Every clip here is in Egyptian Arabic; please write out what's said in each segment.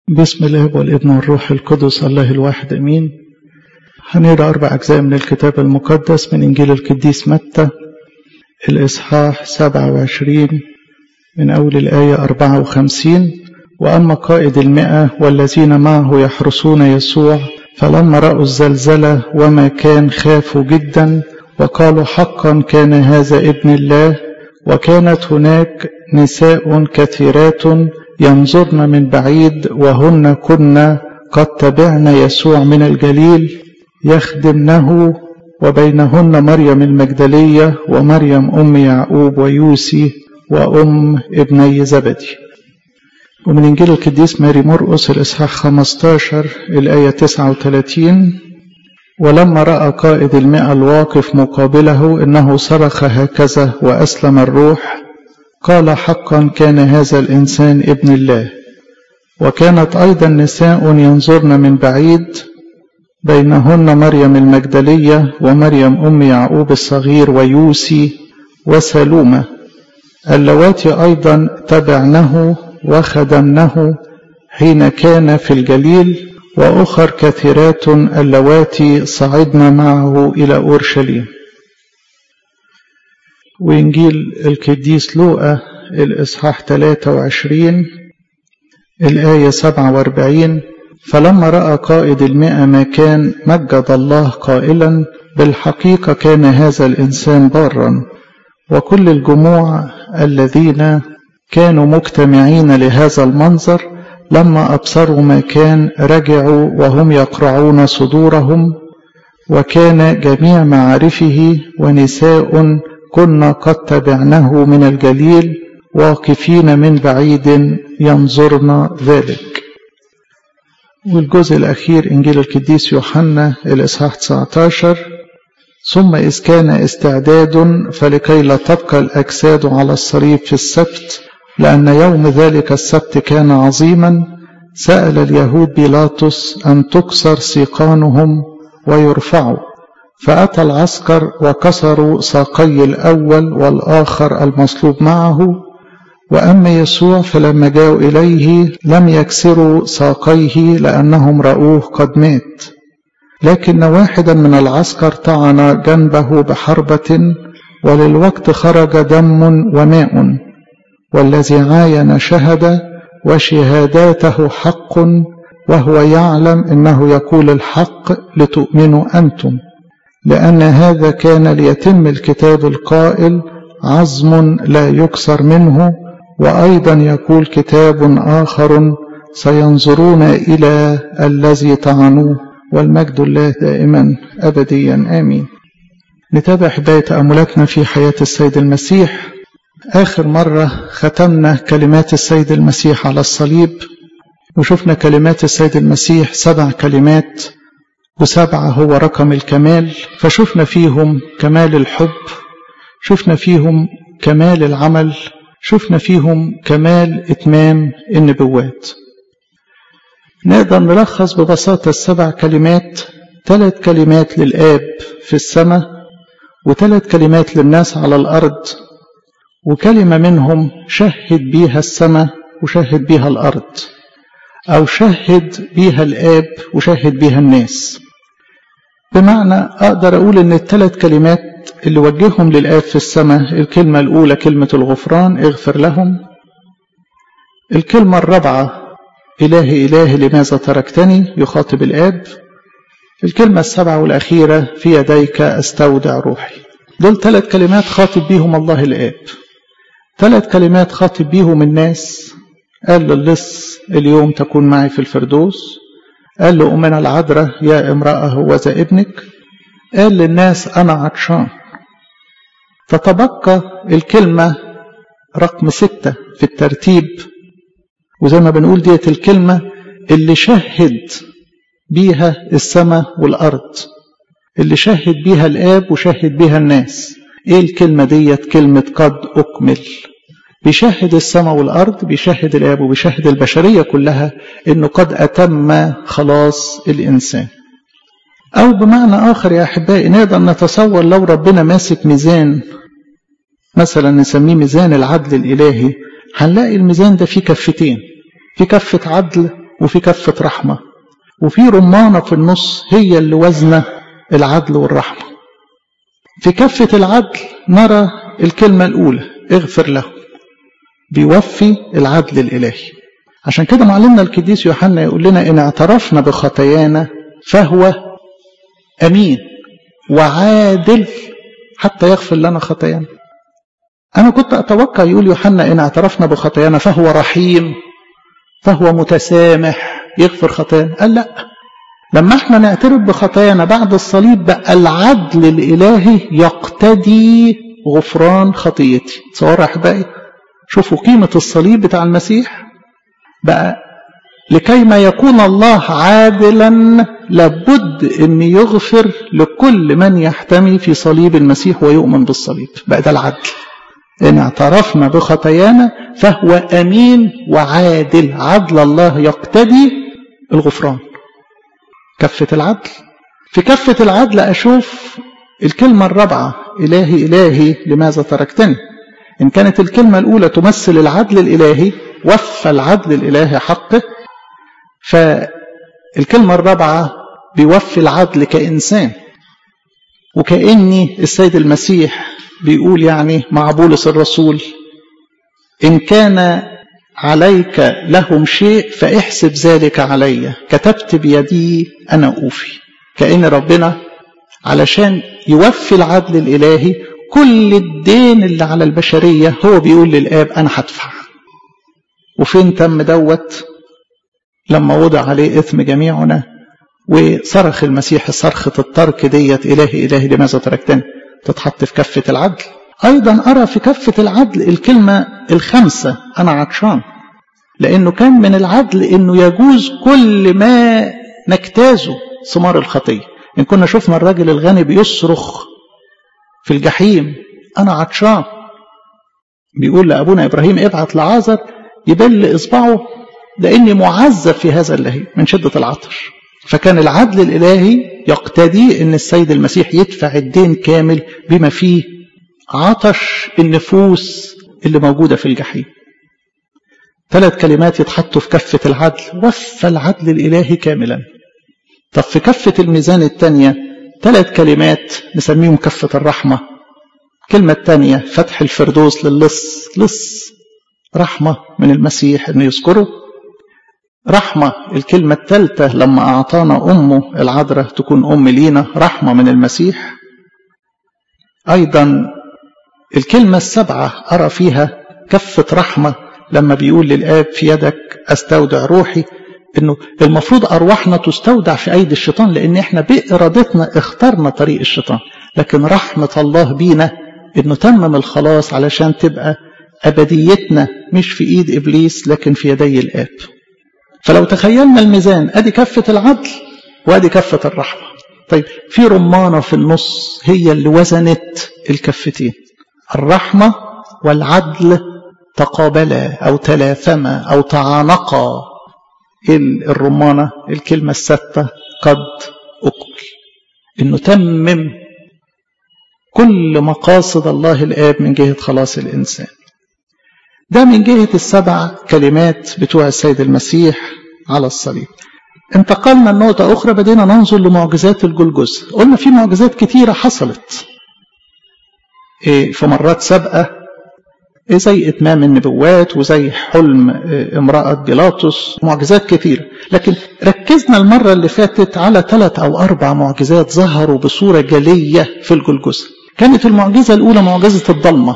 بسم الله والابن والروح القدس الله الواحد امين هنقرا اربع اجزاء من الكتاب المقدس من انجيل القديس متى الاصحاح 27 من اول الايه 54 واما قائد المئة والذين معه يحرسون يسوع فلما راوا الزلزله وما كان خافوا جدا وقالوا حقا كان هذا ابن الله وكانت هناك نساء كثيرات ينظرن من بعيد وهن كن قد تبعن يسوع من الجليل يخدمنه وبينهن مريم المجدلية ومريم أم يعقوب ويوسي وأم ابني زبدي ومن إنجيل القديس ماري مرقس الإصحاح 15 الآية 39 ولما رأى قائد المئة الواقف مقابله إنه صرخ هكذا وأسلم الروح قال حقا كان هذا الإنسان ابن الله وكانت أيضا نساء ينظرن من بعيد بينهن مريم المجدلية ومريم أم يعقوب الصغير ويوسي وسلومة اللواتي أيضا تبعنه وخدمنه حين كان في الجليل وأخر كثيرات اللواتي صعدن معه إلى أورشليم وإنجيل القديس لوقا الإصحاح 23 الآية 47 فلما رأى قائد المئة ما كان مجد الله قائلا بالحقيقة كان هذا الإنسان بارا وكل الجموع الذين كانوا مجتمعين لهذا المنظر لما أبصروا ما كان رجعوا وهم يقرعون صدورهم وكان جميع معارفه ونساء كنا قد تبعناه من الجليل واقفين من بعيد ينظرن ذلك والجزء الأخير إنجيل القديس يوحنا الإصحاح 19 ثم إذ كان استعداد فلكي لا تبقى الأجساد على الصليب في السبت لأن يوم ذلك السبت كان عظيما سأل اليهود بيلاطس أن تكسر سيقانهم ويرفعوا فأتى العسكر وكسروا ساقي الأول والآخر المصلوب معه وأما يسوع فلما جاءوا إليه لم يكسروا ساقيه لأنهم رأوه قد مات لكن واحدا من العسكر طعن جنبه بحربة وللوقت خرج دم وماء والذي عاين شهد وشهاداته حق وهو يعلم انه يقول الحق لتؤمنوا انتم لان هذا كان ليتم الكتاب القائل عظم لا يكسر منه وايضا يقول كتاب اخر سينظرون الى الذي طعنوه والمجد الله دائما ابديا امين نتابع حبايه تاملاتنا في حياه السيد المسيح آخر مرة ختمنا كلمات السيد المسيح على الصليب وشفنا كلمات السيد المسيح سبع كلمات وسبعة هو رقم الكمال فشفنا فيهم كمال الحب شفنا فيهم كمال العمل شفنا فيهم كمال إتمام النبوات نقدر نلخص ببساطة السبع كلمات ثلاث كلمات للآب في السماء وثلاث كلمات للناس على الأرض وكلمة منهم شهد بيها السماء وشهد بيها الأرض أو شهد بيها الآب وشهد بيها الناس بمعنى أقدر أقول إن الثلاث كلمات اللي وجههم للآب في السماء الكلمة الأولى كلمة الغفران اغفر لهم الكلمة الرابعة إلهي إلهي لماذا تركتني يخاطب الآب الكلمة السبعة والأخيرة في يديك أستودع روحي دول ثلاث كلمات خاطب بيهم الله الآب ثلاث كلمات خاطب بيهم الناس قال للص اليوم تكون معي في الفردوس قال لأمنا العذراء يا امرأة هوذا ابنك قال للناس أنا عطشان فتبقى الكلمة رقم ستة في الترتيب وزي ما بنقول ديت الكلمة اللي شهد بيها السماء والأرض اللي شهد بيها الآب وشهد بيها الناس ايه الكلمة ديت كلمة قد أكمل بيشهد السماء والأرض بيشهد الآب وبيشهد البشرية كلها إنه قد أتم خلاص الإنسان أو بمعنى آخر يا أحبائي نقدر نتصور لو ربنا ماسك ميزان مثلا نسميه ميزان العدل الإلهي هنلاقي الميزان ده فيه كفتين في كفة عدل وفي كفة رحمة وفي رمانة في النص هي اللي وزنة العدل والرحمة في كفة العدل نرى الكلمة الأولى اغفر له بيوفي العدل الإلهي عشان كده معلمنا القديس يوحنا يقول لنا إن اعترفنا بخطايانا فهو أمين وعادل حتى يغفر لنا خطايانا أنا كنت أتوقع يقول يوحنا إن اعترفنا بخطايانا فهو رحيم فهو متسامح يغفر خطايانا قال لا لما احنا نعترف بخطايانا بعد الصليب بقى العدل الإلهي يقتدي غفران خطيتي تصور أحبائي شوفوا قيمة الصليب بتاع المسيح بقى لكي ما يكون الله عادلا لابد ان يغفر لكل من يحتمي في صليب المسيح ويؤمن بالصليب بقى ده العدل ان اعترفنا بخطايانا فهو امين وعادل عدل الله يقتدي الغفران كفة العدل في كفة العدل اشوف الكلمة الرابعة الهي الهي لماذا تركتني ان كانت الكلمة الاولى تمثل العدل الالهي وفى العدل الالهي حقه فالكلمة الرابعة بيوفي العدل كإنسان وكأني السيد المسيح بيقول يعني مع بولس الرسول إن كان عليك لهم شيء فاحسب ذلك علي كتبت بيدي أنا أوفي كأن ربنا علشان يوفي العدل الإلهي كل الدين اللي على البشرية هو بيقول للآب أنا هدفع وفين تم دوت لما وضع عليه إثم جميعنا وصرخ المسيح صرخة الترك ديت إلهي إلهي لماذا تركتني تتحط في كفة العدل أيضا أرى في كفة العدل الكلمة الخمسة أنا عطشان لأنه كان من العدل أنه يجوز كل ما نجتازه ثمار الخطية إن كنا شفنا الراجل الغني بيصرخ في الجحيم أنا عطشان بيقول لأبونا إبراهيم ابعت لعازر يبل إصبعه لأني معذب في هذا اللهيب من شدة العطش فكان العدل الإلهي يقتدي أن السيد المسيح يدفع الدين كامل بما فيه عطش النفوس اللي موجودة في الجحيم ثلاث كلمات يتحطوا في كفة العدل وفى العدل الإلهي كاملا طب في كفة الميزان الثانية ثلاث كلمات نسميهم كفة الرحمة كلمة الثانية فتح الفردوس للص لص رحمة من المسيح أنه يذكره رحمة الكلمة الثالثة لما أعطانا أمه العذراء تكون أم لينا رحمة من المسيح أيضا الكلمة السبعة أرى فيها كفة رحمة لما بيقول للآب في يدك أستودع روحي إنه المفروض أرواحنا تستودع في أيدي الشيطان لأن إحنا بإرادتنا اخترنا طريق الشيطان لكن رحمة الله بينا إنه تمم الخلاص علشان تبقى أبديتنا مش في إيد إبليس لكن في يدي الآب فلو تخيلنا الميزان ادي كفة العدل وادي كفة الرحمة طيب في رمانة في النص هي اللي وزنت الكفتين الرحمة والعدل تقابلا أو تلاثما أو تعانقا الرمانة الكلمة الستة قد أكل إنه تمم كل مقاصد الله الآب من جهة خلاص الإنسان ده من جهة السبع كلمات بتوع السيد المسيح على الصليب انتقلنا لنقطة أخرى بدينا ننظر لمعجزات الجلجث قلنا في معجزات كتيرة حصلت في مرات سابقة زي إتمام النبوات وزي حلم امرأة بيلاطس معجزات كتيرة لكن ركزنا المرة اللي فاتت على ثلاث أو أربع معجزات ظهروا بصورة جلية في الجلجث كانت المعجزة الأولى معجزة الضلمة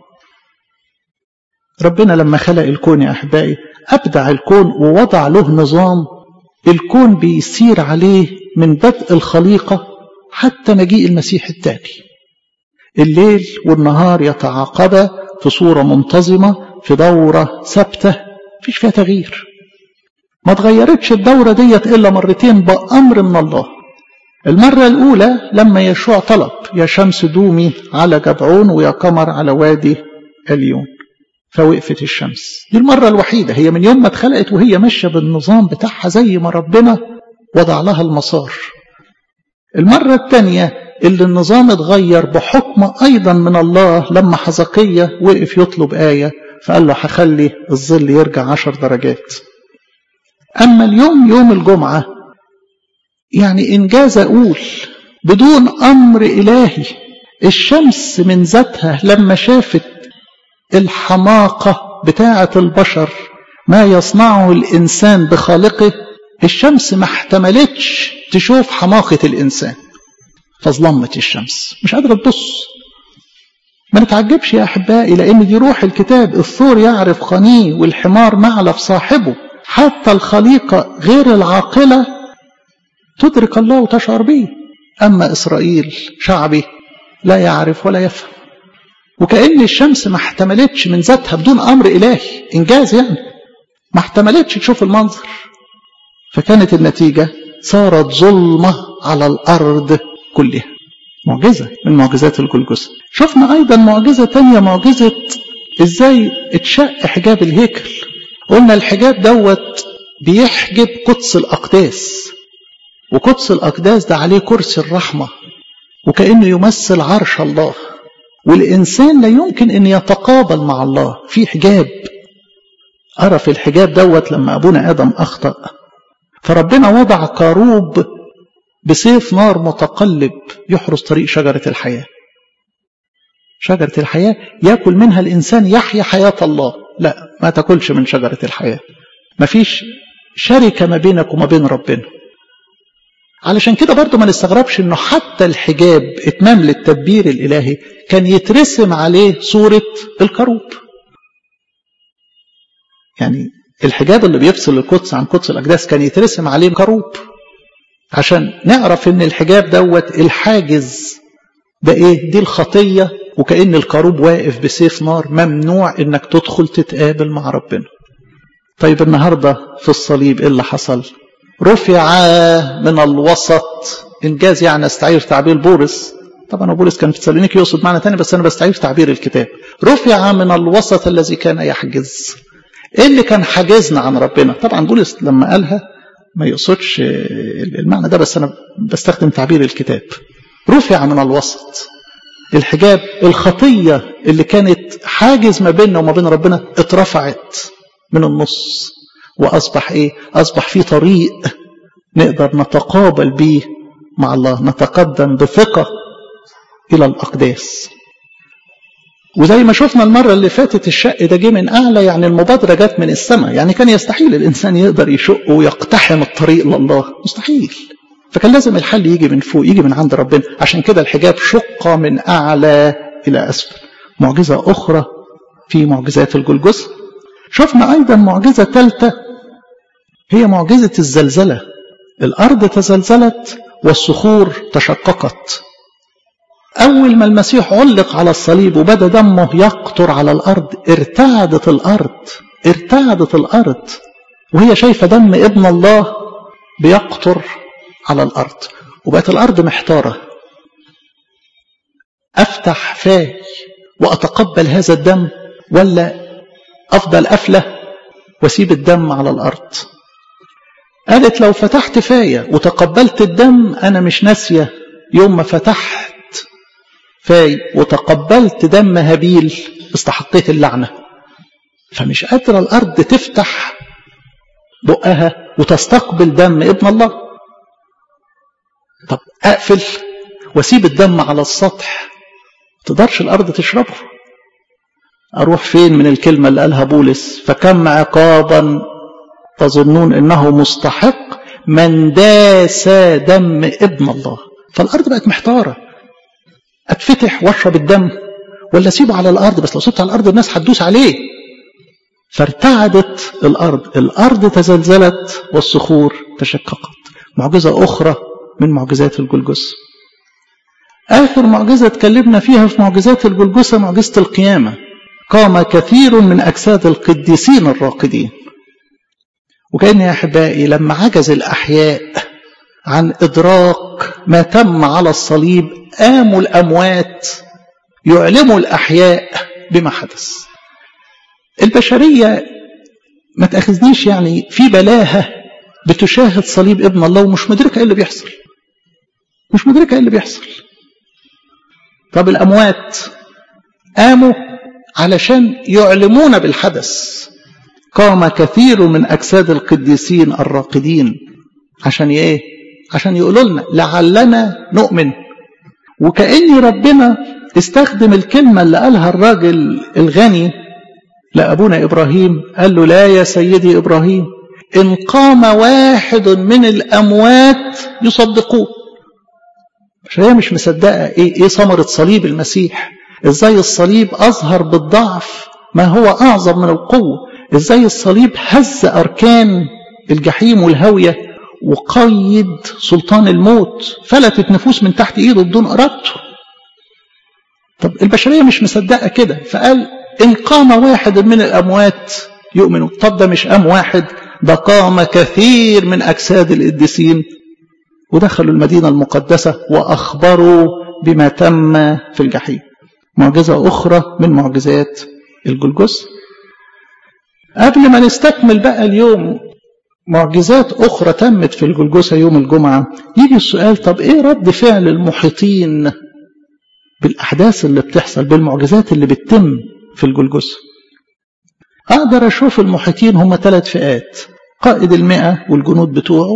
ربنا لما خلق الكون يا أحبائي أبدع الكون ووضع له نظام الكون بيسير عليه من بدء الخليقة حتى مجيء المسيح الثاني الليل والنهار يتعاقبا في صورة منتظمة في دورة ثابتة مفيش فيها تغيير ما تغيرتش الدورة ديت إلا مرتين بأمر من الله المرة الأولى لما يشوع طلب يا شمس دومي على جبعون ويا قمر على وادي اليون فوقفت الشمس دي المرة الوحيدة هي من يوم ما اتخلقت وهي ماشية بالنظام بتاعها زي ما ربنا وضع لها المسار المرة الثانية اللي النظام اتغير بحكم أيضا من الله لما حزقية وقف يطلب آية فقال له هخلي الظل يرجع عشر درجات أما اليوم يوم الجمعة يعني إنجاز أقول بدون أمر إلهي الشمس من ذاتها لما شافت الحماقة بتاعة البشر ما يصنعه الإنسان بخالقه الشمس ما احتملتش تشوف حماقة الإنسان فظلمت الشمس مش قادرة تبص ما نتعجبش يا أحبائي لأن دي روح الكتاب الثور يعرف خنيه والحمار معلف صاحبه حتى الخليقة غير العاقلة تدرك الله وتشعر به أما إسرائيل شعبي لا يعرف ولا يفهم وكأن الشمس ما احتملتش من ذاتها بدون أمر إلهي إنجاز يعني ما احتملتش تشوف المنظر فكانت النتيجة صارت ظلمة على الأرض كلها معجزة من معجزات الجلجسة شفنا أيضا معجزة تانية معجزة إزاي اتشق حجاب الهيكل قلنا الحجاب دوت بيحجب قدس الأقداس وقدس الأقداس ده عليه كرسي الرحمة وكأنه يمثل عرش الله والإنسان لا يمكن أن يتقابل مع الله في حجاب أرى في الحجاب دوت لما أبونا آدم أخطأ فربنا وضع كروب بسيف نار متقلب يحرس طريق شجرة الحياة شجرة الحياة يأكل منها الإنسان يحيا حياة الله لا ما تاكلش من شجرة الحياة ما فيش شركة ما بينك وما بين ربنا علشان كده برضو ما نستغربش انه حتى الحجاب اتمام للتدبير الالهي كان يترسم عليه صورة الكروب يعني الحجاب اللي بيفصل القدس عن قدس الاقداس كان يترسم عليه كروب عشان نعرف ان الحجاب دوت الحاجز ده ايه دي الخطية وكأن الكروب واقف بسيف نار ممنوع انك تدخل تتقابل مع ربنا طيب النهاردة في الصليب ايه اللي حصل رفع من الوسط انجاز يعني استعير تعبير بولس طبعا بولس كان في تسالونيكي يقصد معنى تاني بس انا بستعير تعبير الكتاب رفع من الوسط الذي كان يحجز ايه اللي كان حاجزنا عن ربنا طبعا بولس لما قالها ما يقصدش المعنى ده بس انا بستخدم تعبير الكتاب رفع من الوسط الحجاب الخطية اللي كانت حاجز ما بيننا وما بين ربنا اترفعت من النص وأصبح إيه أصبح في طريق نقدر نتقابل به مع الله نتقدم بثقة إلى الأقداس وزي ما شفنا المرة اللي فاتت الشق ده جه من أعلى يعني المبادرة جت من السماء يعني كان يستحيل الإنسان يقدر يشق ويقتحم الطريق لله مستحيل فكان لازم الحل يجي من فوق يجي من عند ربنا عشان كده الحجاب شق من أعلى إلى أسفل معجزة أخرى في معجزات الجلجسة شفنا أيضا معجزة ثالثة هي معجزة الزلزلة الأرض تزلزلت والصخور تشققت أول ما المسيح علق على الصليب وبدأ دمه يقطر على الأرض ارتعدت الأرض ارتعدت الأرض وهي شايفة دم ابن الله بيقطر على الأرض وبقت الأرض محتارة أفتح فاي وأتقبل هذا الدم ولا أفضل أفله واسيب الدم على الأرض قالت لو فتحت فاية وتقبلت الدم أنا مش ناسية يوم ما فتحت فاي وتقبلت دم هابيل استحقيت اللعنة فمش قادرة الأرض تفتح بقها وتستقبل دم ابن الله طب أقفل واسيب الدم على السطح تقدرش الأرض تشربه أروح فين من الكلمة اللي قالها بولس فكم عقابا تظنون أنه مستحق من داس دم ابن الله فالأرض بقت محتارة أتفتح واشرب الدم ولا أسيبه على الأرض بس لو سبته على الأرض الناس هتدوس عليه فارتعدت الأرض الأرض تزلزلت والصخور تشققت معجزة أخرى من معجزات الجلجسة آخر معجزة اتكلمنا فيها في معجزات الجلجسة معجزة القيامة قام كثير من أجساد القديسين الراقدين وكأن يا أحبائي لما عجز الأحياء عن إدراك ما تم على الصليب قاموا الأموات يعلموا الأحياء بما حدث البشرية ما تأخذنيش يعني في بلاهة بتشاهد صليب ابن الله ومش مدركة ايه اللي بيحصل مش مدركة ايه اللي بيحصل طب الأموات قاموا علشان يعلمون بالحدث قام كثير من أجساد القديسين الراقدين عشان إيه؟ عشان يقولوا لنا لعلنا نؤمن وكأن ربنا استخدم الكلمة اللي قالها الراجل الغني لأبونا إبراهيم قال له لا يا سيدي إبراهيم إن قام واحد من الأموات يصدقوه عشان هي مش مصدقة إيه, إيه ثمرة صليب المسيح إزاي الصليب أظهر بالضعف ما هو أعظم من القوة إزاي الصليب هز أركان الجحيم والهوية وقيد سلطان الموت فلتت نفوس من تحت إيده بدون إرادته طب البشرية مش مصدقة كده فقال إن قام واحد من الأموات يؤمنوا طب ده مش قام واحد ده قام كثير من أجساد القديسين ودخلوا المدينة المقدسة وأخبروا بما تم في الجحيم معجزة أخرى من معجزات الجلجس قبل ما نستكمل بقى اليوم معجزات أخرى تمت في الجلجسة يوم الجمعة يجي السؤال طب إيه رد فعل المحيطين بالأحداث اللي بتحصل بالمعجزات اللي بتتم في الجلجسة أقدر أشوف المحيطين هم ثلاث فئات قائد المئة والجنود بتوعه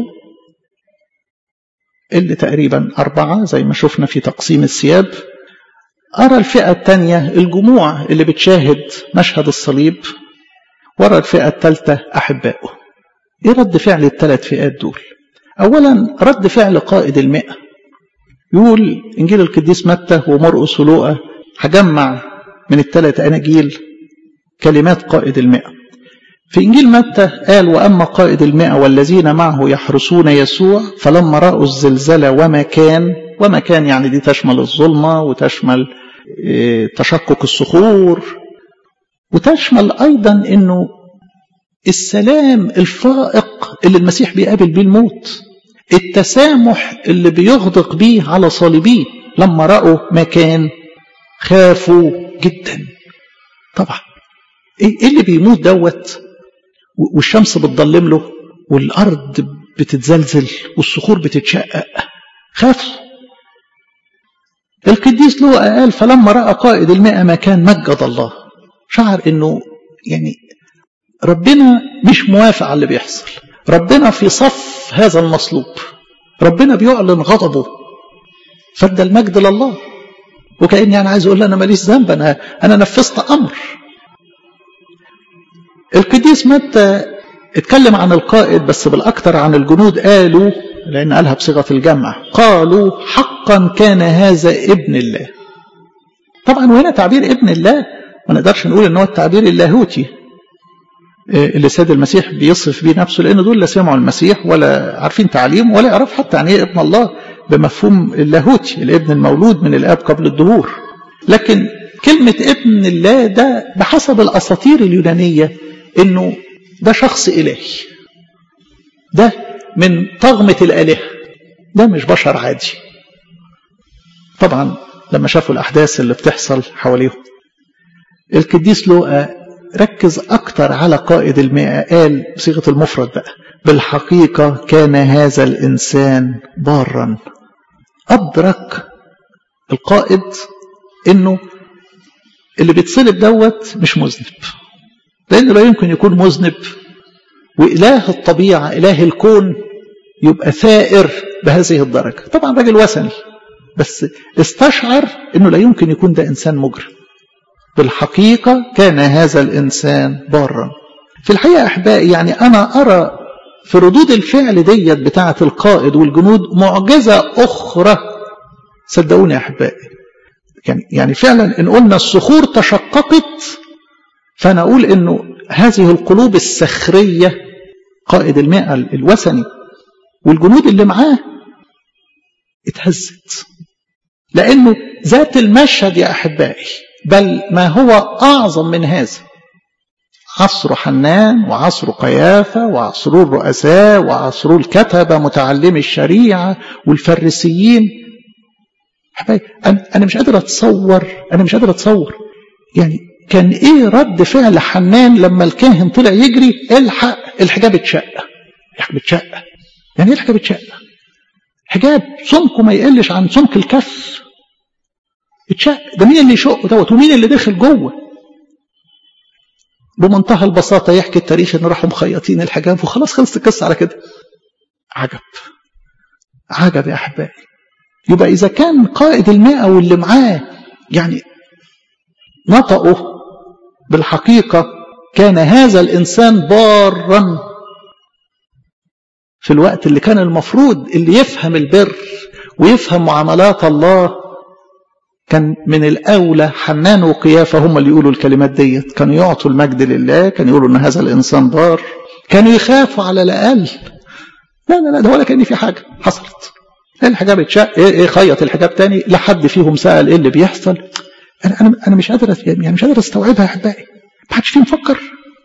اللي تقريبا أربعة زي ما شفنا في تقسيم الثياب أرى الفئة الثانية الجموع اللي بتشاهد مشهد الصليب ورا الفئة الثالثة أحبائه إيه رد فعل الثلاث فئات دول أولا رد فعل قائد المئة يقول إنجيل القديس متى ومرقس ولوقا هجمع من الثلاث أناجيل كلمات قائد المئة في إنجيل متى قال وأما قائد المئة والذين معه يحرسون يسوع فلما رأوا الزلزلة وما كان وما كان يعني دي تشمل الظلمة وتشمل تشقق الصخور وتشمل أيضا أنه السلام الفائق اللي المسيح بيقابل بيه الموت التسامح اللي بيغدق بيه على صليبيه لما رأوا مكان خافوا جدا طبعا ايه اللي بيموت دوت والشمس بتضلم له والارض بتتزلزل والصخور بتتشقق خافوا القديس لوقا قال فلما راى قائد المئة مكان مجد الله شعر انه يعني ربنا مش موافق على اللي بيحصل ربنا في صف هذا المصلوب ربنا بيعلن غضبه فادى المجد لله وكاني انا عايز اقول له انا ماليش ذنب انا انا نفذت امر القديس متى اتكلم عن القائد بس بالاكثر عن الجنود قالوا لان قالها بصيغه الجمع قالوا حقا كان هذا ابن الله طبعا وهنا تعبير ابن الله ما نقدرش نقول ان هو التعبير اللاهوتي اللي سيد المسيح بيصف بيه نفسه لان دول لا سمعوا المسيح ولا عارفين تعليم ولا يعرف حتى يعني ايه ابن الله بمفهوم اللاهوتي الابن المولود من الاب قبل الظهور لكن كلمة ابن الله ده بحسب الأساطير اليونانية إنه ده شخص إلهي ده من طغمة الآلهة ده مش بشر عادي طبعا لما شافوا الأحداث اللي بتحصل حواليهم القديس لوقا ركز أكتر على قائد المئة قال بصيغة المفرد بقى بالحقيقة كان هذا الإنسان بارا أدرك القائد إنه اللي بيتصلب دوت مش مذنب لأنه لا يمكن يكون مذنب وإله الطبيعة إله الكون يبقى ثائر بهذه الدرجة طبعا راجل وثني بس استشعر أنه لا يمكن يكون ده إنسان مجرم بالحقيقة كان هذا الإنسان بارا في الحقيقة أحبائي يعني أنا أرى في ردود الفعل ديت بتاعة القائد والجنود معجزة أخرى صدقوني يا أحبائي يعني يعني فعلا إن قلنا الصخور تشققت فأنا أقول إنه هذه القلوب الصخرية قائد المئة الوثني والجنود اللي معاه اتهزت لأنه ذات المشهد يا أحبائي بل ما هو أعظم من هذا عصر حنان وعصر قيافة وعصر الرؤساء وعصر الكتبة متعلمي الشريعة والفريسيين حبايبي أنا مش قادر أتصور أنا مش قادر أتصور يعني كان إيه رد فعل حنان لما الكاهن طلع يجري الحق الحجاب اتشق الحجاب اتشق يعني إيه الحجاب اتشق حجاب سمكه ما يقلش عن سمك الكف اتشق ده مين اللي يشقه دوت ومين اللي داخل جوه بمنتهى البساطة يحكي التاريخ إن راحوا مخيطين الحجاب وخلاص خلصت القصة على كده عجب عجب يا أحبائي يبقى إذا كان قائد المئة واللي معاه يعني نطقوا بالحقيقة كان هذا الإنسان بارا في الوقت اللي كان المفروض اللي يفهم البر ويفهم معاملات الله كان من الأولى حنان وقيافة هم اللي يقولوا الكلمات ديت كانوا يعطوا المجد لله كانوا يقولوا أن هذا الإنسان بار كانوا يخافوا على الأقل لا لا لا ده ولا كأن في حاجة حصلت الحجاب اتشق ايه ايه خيط الحجاب تاني لا حد فيهم سأل ايه اللي بيحصل انا انا انا مش قادر يعني مش قادر استوعبها يا احبائي ما حدش فيهم فكر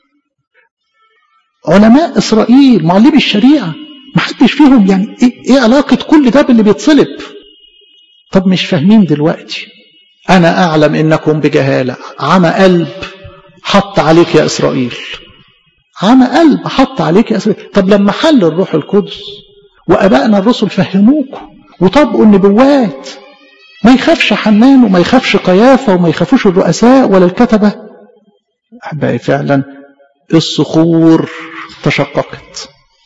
علماء اسرائيل معلمي الشريعه ما حدش فيهم يعني ايه, إيه علاقه كل ده باللي بيتصلب طب مش فاهمين دلوقتي انا اعلم انكم بجهاله عمى قلب حط عليك يا اسرائيل عمى قلب حط عليك يا اسرائيل طب لما حل الروح القدس وابائنا الرسل فهموكم وطبقوا النبوات ما يخافش حنان وما يخافش قيافه وما يخافوش الرؤساء ولا الكتبه احبائي فعلا الصخور تشققت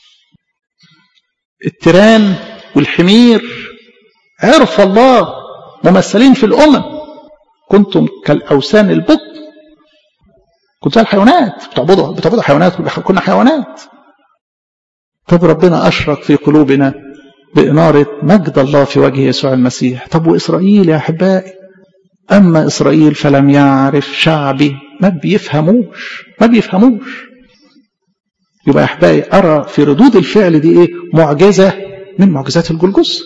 التيران والحمير عرف الله ممثلين في الامم كنتم كالاوثان البطن كنتوا الحيوانات بتعبدوا بتعبدوا حيوانات كنا حيوانات طب ربنا اشرق في قلوبنا بإنارة مجد الله في وجه يسوع المسيح طب وإسرائيل يا أحبائي أما إسرائيل فلم يعرف شعبي ما بيفهموش ما بيفهموش يبقى يا أحبائي أرى في ردود الفعل دي إيه معجزة من معجزات الجلجس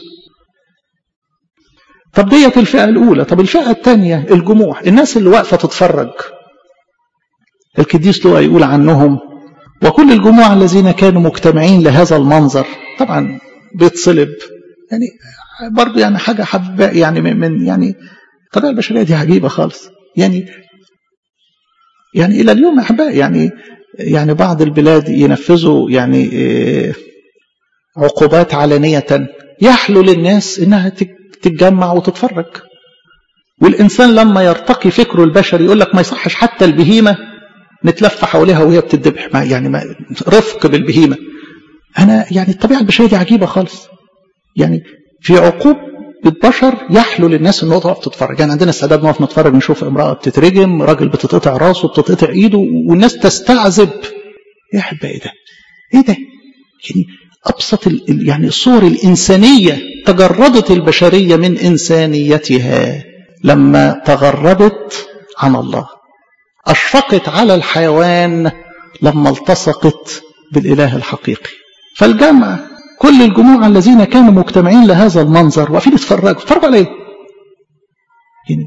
طب ديت الفئة الأولى طب الفئة الثانية الجموع الناس اللي واقفة تتفرج القديس لوقا يقول عنهم وكل الجموع الذين كانوا مجتمعين لهذا المنظر طبعا بيتصلب يعني برضه يعني حاجة حب يعني من يعني الطبيعة البشرية دي عجيبة خالص يعني يعني إلى اليوم أحبائي يعني يعني بعض البلاد ينفذوا يعني عقوبات علنية يحلو للناس إنها تتجمع وتتفرج والإنسان لما يرتقي فكره البشري يقول لك ما يصحش حتى البهيمة نتلف حواليها وهي بتدبح ما يعني ما رفق بالبهيمة أنا يعني الطبيعة البشرية دي عجيبة خالص يعني في عقوب البشر يحلو للناس ان هو تقف تتفرج يعني عندنا استعداد نقف نتفرج نشوف امراه بتترجم راجل بتتقطع راسه بتتقطع ايده والناس تستعذب ايه احبائي ده ايه ده يعني ابسط ال يعني الصور الانسانيه تجردت البشريه من انسانيتها لما تغربت عن الله اشفقت على الحيوان لما التصقت بالاله الحقيقي فالجمع كل الجموع الذين كانوا مجتمعين لهذا المنظر واقفين يتفرجوا يتفرجوا على ايه؟ يعني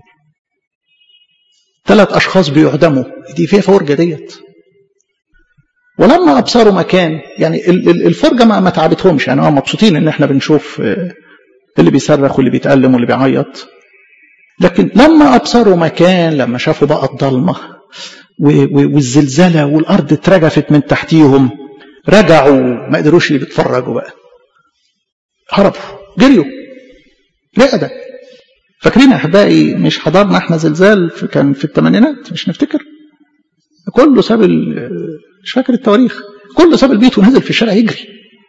ثلاث اشخاص بيعدموا دي فيها فرجه ديت ولما ابصروا مكان يعني الفرجه ما, ما تعبتهمش يعني هم مبسوطين ان احنا بنشوف اللي بيصرخ واللي بيتألم واللي بيعيط لكن لما ابصروا مكان لما شافوا بقى الضلمه والزلزله والارض اترجفت من تحتيهم رجعوا ما قدروش اللي بيتفرجوا بقى هربوا جريوا ليه ده فاكرين احبائي مش حضرنا احنا زلزال في كان في الثمانينات مش نفتكر كله ساب مش فاكر التواريخ كله ساب البيت ونزل في الشارع يجري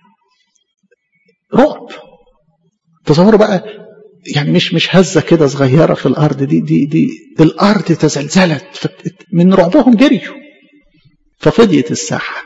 رعب تصوروا بقى يعني مش مش هزه كده صغيره في الارض دي دي دي الارض تزلزلت من رعبهم جريوا ففضيت الساحه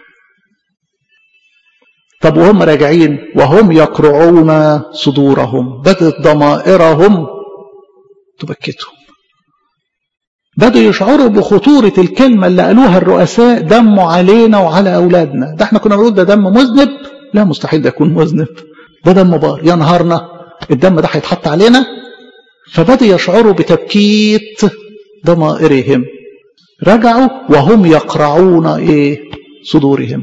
طب وهم راجعين وهم يقرعون صدورهم بدت ضمائرهم تبكتهم بدوا يشعروا بخطورة الكلمة اللي قالوها الرؤساء دموا علينا وعلى أولادنا ده احنا كنا بنقول ده دم مذنب لا مستحيل ده يكون مذنب ده دم بار يا نهارنا الدم ده هيتحط علينا فبدوا يشعروا بتبكيت ضمائرهم رجعوا وهم يقرعون ايه صدورهم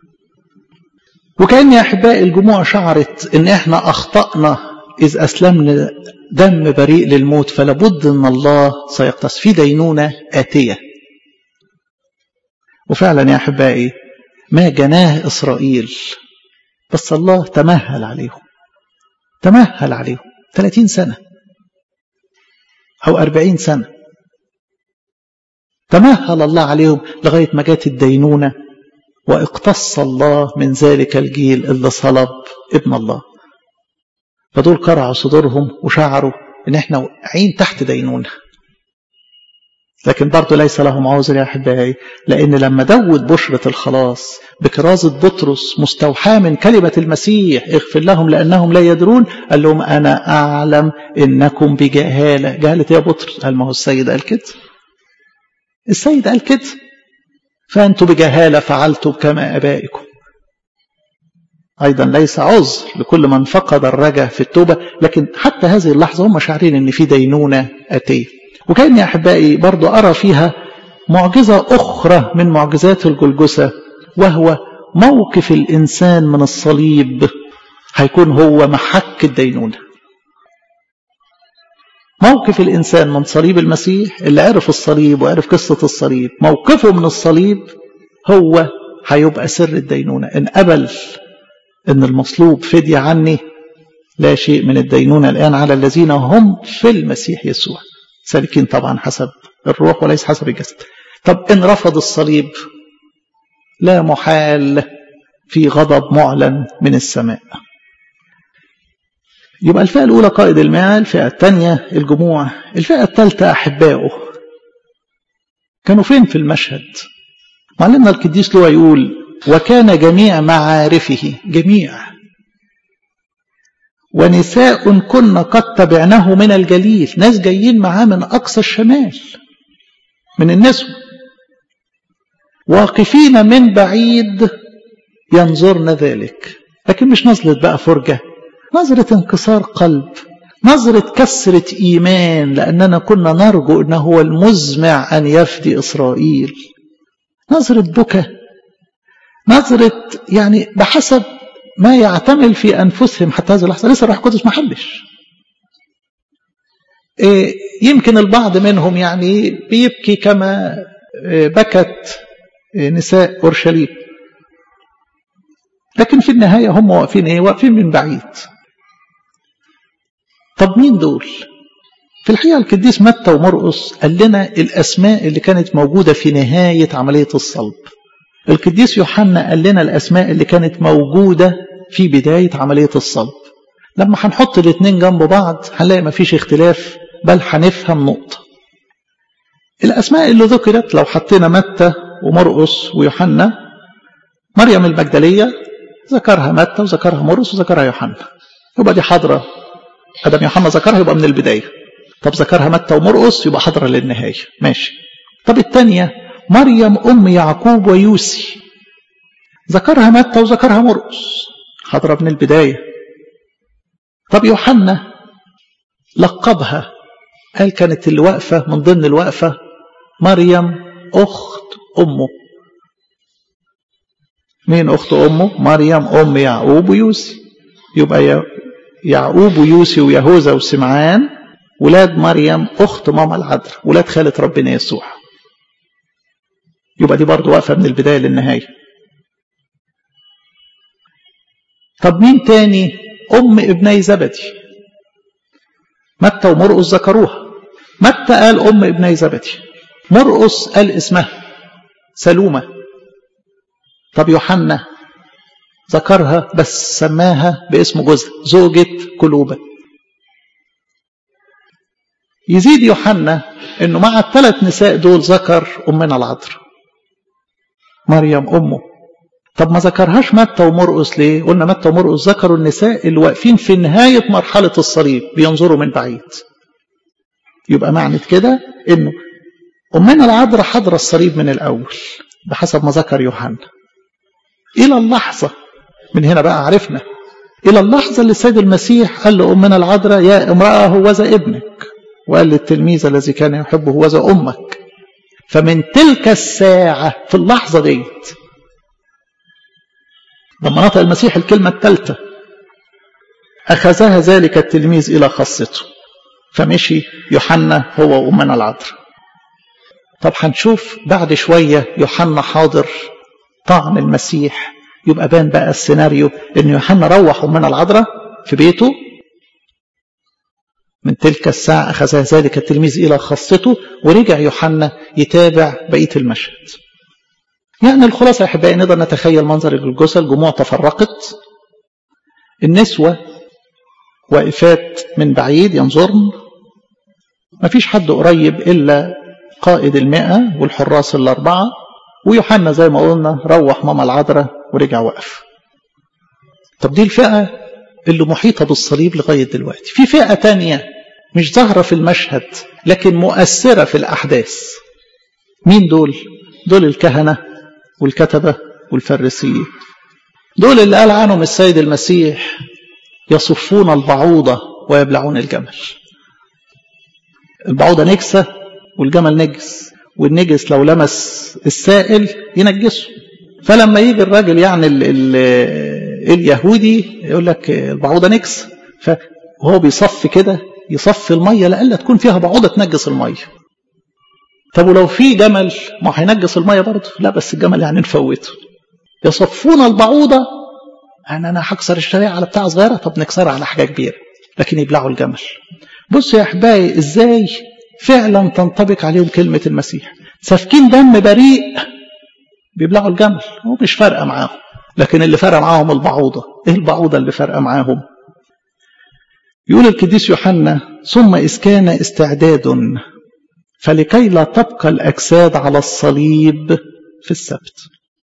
وكأن يا أحبائي الجموع شعرت إن إحنا أخطأنا إذ أسلمنا دم بريء للموت فلابد أن الله سيقتص في دينونة آتية وفعلا يا أحبائي ما جناه إسرائيل بس الله تمهل عليهم تمهل عليهم 30 سنة أو 40 سنة تمهل الله عليهم لغاية ما جات الدينونة واقتص الله من ذلك الجيل اللي صلب ابن الله فدول قرعوا صدورهم وشعروا ان احنا واقعين تحت دينونة لكن برضه ليس لهم عذر يا احبائي لان لما دود بشرة الخلاص بكرازة بطرس مستوحاة من كلمة المسيح اغفر لهم لانهم لا يدرون قال لهم انا اعلم انكم بجهالة جهالة يا بطرس قال ما هو السيد قال كده السيد قال كده فأنتم بجهالة فعلتم كما أبائكم أيضا ليس عذر لكل من فقد الرجاء في التوبة لكن حتى هذه اللحظة هم شاعرين أن في دينونة أتيه وكأني أحبائي برضو أرى فيها معجزة أخرى من معجزات الجلجسة وهو موقف الإنسان من الصليب هيكون هو محك الدينونة موقف الإنسان من صليب المسيح اللي عرف الصليب وعرف قصة الصليب موقفه من الصليب هو هيبقى سر الدينونة إن قبل إن المصلوب فدية عني لا شيء من الدينونة الآن على الذين هم في المسيح يسوع سالكين طبعا حسب الروح وليس حسب الجسد طب إن رفض الصليب لا محال في غضب معلن من السماء يبقى الفئة الأولى قائد المال الفئة الثانية الجموع الفئة الثالثة أحبائه كانوا فين في المشهد معلمنا القديس لو يقول وكان جميع معارفه جميع ونساء كن قد تبعناه من الجليل ناس جايين معاه من أقصى الشمال من النسوة واقفين من بعيد ينظرن ذلك لكن مش نظرة بقى فرجة نظرة انكسار قلب نظرة كسرة إيمان لأننا كنا نرجو أنه هو المزمع أن يفدي إسرائيل نظرة بكى نظرة يعني بحسب ما يعتمل في أنفسهم حتى هذه اللحظة لسه الروح القدس ما حلش إيه يمكن البعض منهم يعني بيبكي كما بكت نساء أورشليم لكن في النهاية هم واقفين ايه واقفين من بعيد طب مين دول في الحقيقة القديس متى ومرقس قال لنا الأسماء اللي كانت موجودة في نهاية عملية الصلب القديس يوحنا قال لنا الأسماء اللي كانت موجودة في بداية عملية الصلب لما هنحط الاثنين جنب بعض هنلاقي مفيش اختلاف بل هنفهم نقطة الأسماء اللي ذكرت لو حطينا متى ومرقس ويوحنا مريم المجدلية ذكرها متى وذكرها مرقس وذكرها يوحنا يبقى دي حاضرة ادم يوحنا ذكرها يبقى من البدايه طب ذكرها متى ومرقس يبقى حاضره للنهايه ماشي طب الثانيه مريم ام يعقوب ويوسي ذكرها متى وذكرها مرقس حاضره من البدايه طب يوحنا لقبها قال كانت اللي واقفه من ضمن الوقفه مريم اخت امه مين اخت امه مريم ام يعقوب ويوسي يبقى يعقوب ويوسي ويهوذا وسمعان ولاد مريم أخت ماما العذراء ولاد خالة ربنا يسوع يبقى دي برضه واقفة من البداية للنهاية طب مين تاني أم ابني زبدي متى ومرقس ذكروها متى قال أم ابني زبدي مرقس قال اسمها سلومة طب يوحنا ذكرها بس سماها باسم جوزها زوجة كلوبة يزيد يوحنا انه مع الثلاث نساء دول ذكر امنا العذراء مريم امه طب ما ذكرهاش متى ومرقس ليه قلنا متى ومرقس ذكروا النساء اللي واقفين في نهاية مرحلة الصليب بينظروا من بعيد يبقى معنى كده انه امنا العذراء حضر الصليب من الاول بحسب ما ذكر يوحنا الى اللحظه من هنا بقى عرفنا إلى اللحظة اللي السيد المسيح قال لأمنا العذراء يا امرأة هوذا ابنك وقال للتلميذ الذي كان يحبه هوذا أمك فمن تلك الساعة في اللحظة ديت لما نطق المسيح الكلمة الثالثة أخذها ذلك التلميذ إلى خاصته فمشي يوحنا هو وأمنا العذراء طب هنشوف بعد شوية يوحنا حاضر طعن المسيح يبقى بان بقى السيناريو ان يوحنا روح امنا العذراء في بيته من تلك الساعة أخذ ذلك التلميذ إلى خاصته ورجع يوحنا يتابع بقية المشهد يعني الخلاصة يا أحبائي نقدر نتخيل منظر الجلجسة الجموع تفرقت النسوة واقفات من بعيد ينظرن ما فيش حد قريب إلا قائد المئة والحراس الأربعة ويوحنا زي ما قلنا روح ماما العذراء ورجع وقف طب دي الفئة اللي محيطة بالصليب لغاية دلوقتي في فئة تانية مش ظاهرة في المشهد لكن مؤثرة في الأحداث مين دول؟ دول الكهنة والكتبة والفريسيين دول اللي قال عنهم السيد المسيح يصفون البعوضة ويبلعون الجمل البعوضة نجسة والجمل نجس والنجس لو لمس السائل ينجسه فلما يجي الراجل يعني ال ال اليهودي يقول لك البعوضة نجس فهو بيصفي كده يصفي المية لألا تكون فيها بعوضة تنجس المية طب ولو في جمل ما هينجس المية برضه لا بس الجمل يعني نفوته يصفون البعوضة يعني أنا هكسر الشريعة على بتاع صغيرة طب نكسرها على حاجة كبيرة لكن يبلعوا الجمل بصوا يا أحبائي إزاي فعلا تنطبق عليهم كلمة المسيح سافكين دم بريء بيبلعوا الجمل هو مش فارقة معاهم لكن اللي فارقة معاهم البعوضة إيه البعوضة اللي فارقة معاهم يقول القديس يوحنا ثم إذ كان استعداد فلكي لا تبقى الأجساد على الصليب في السبت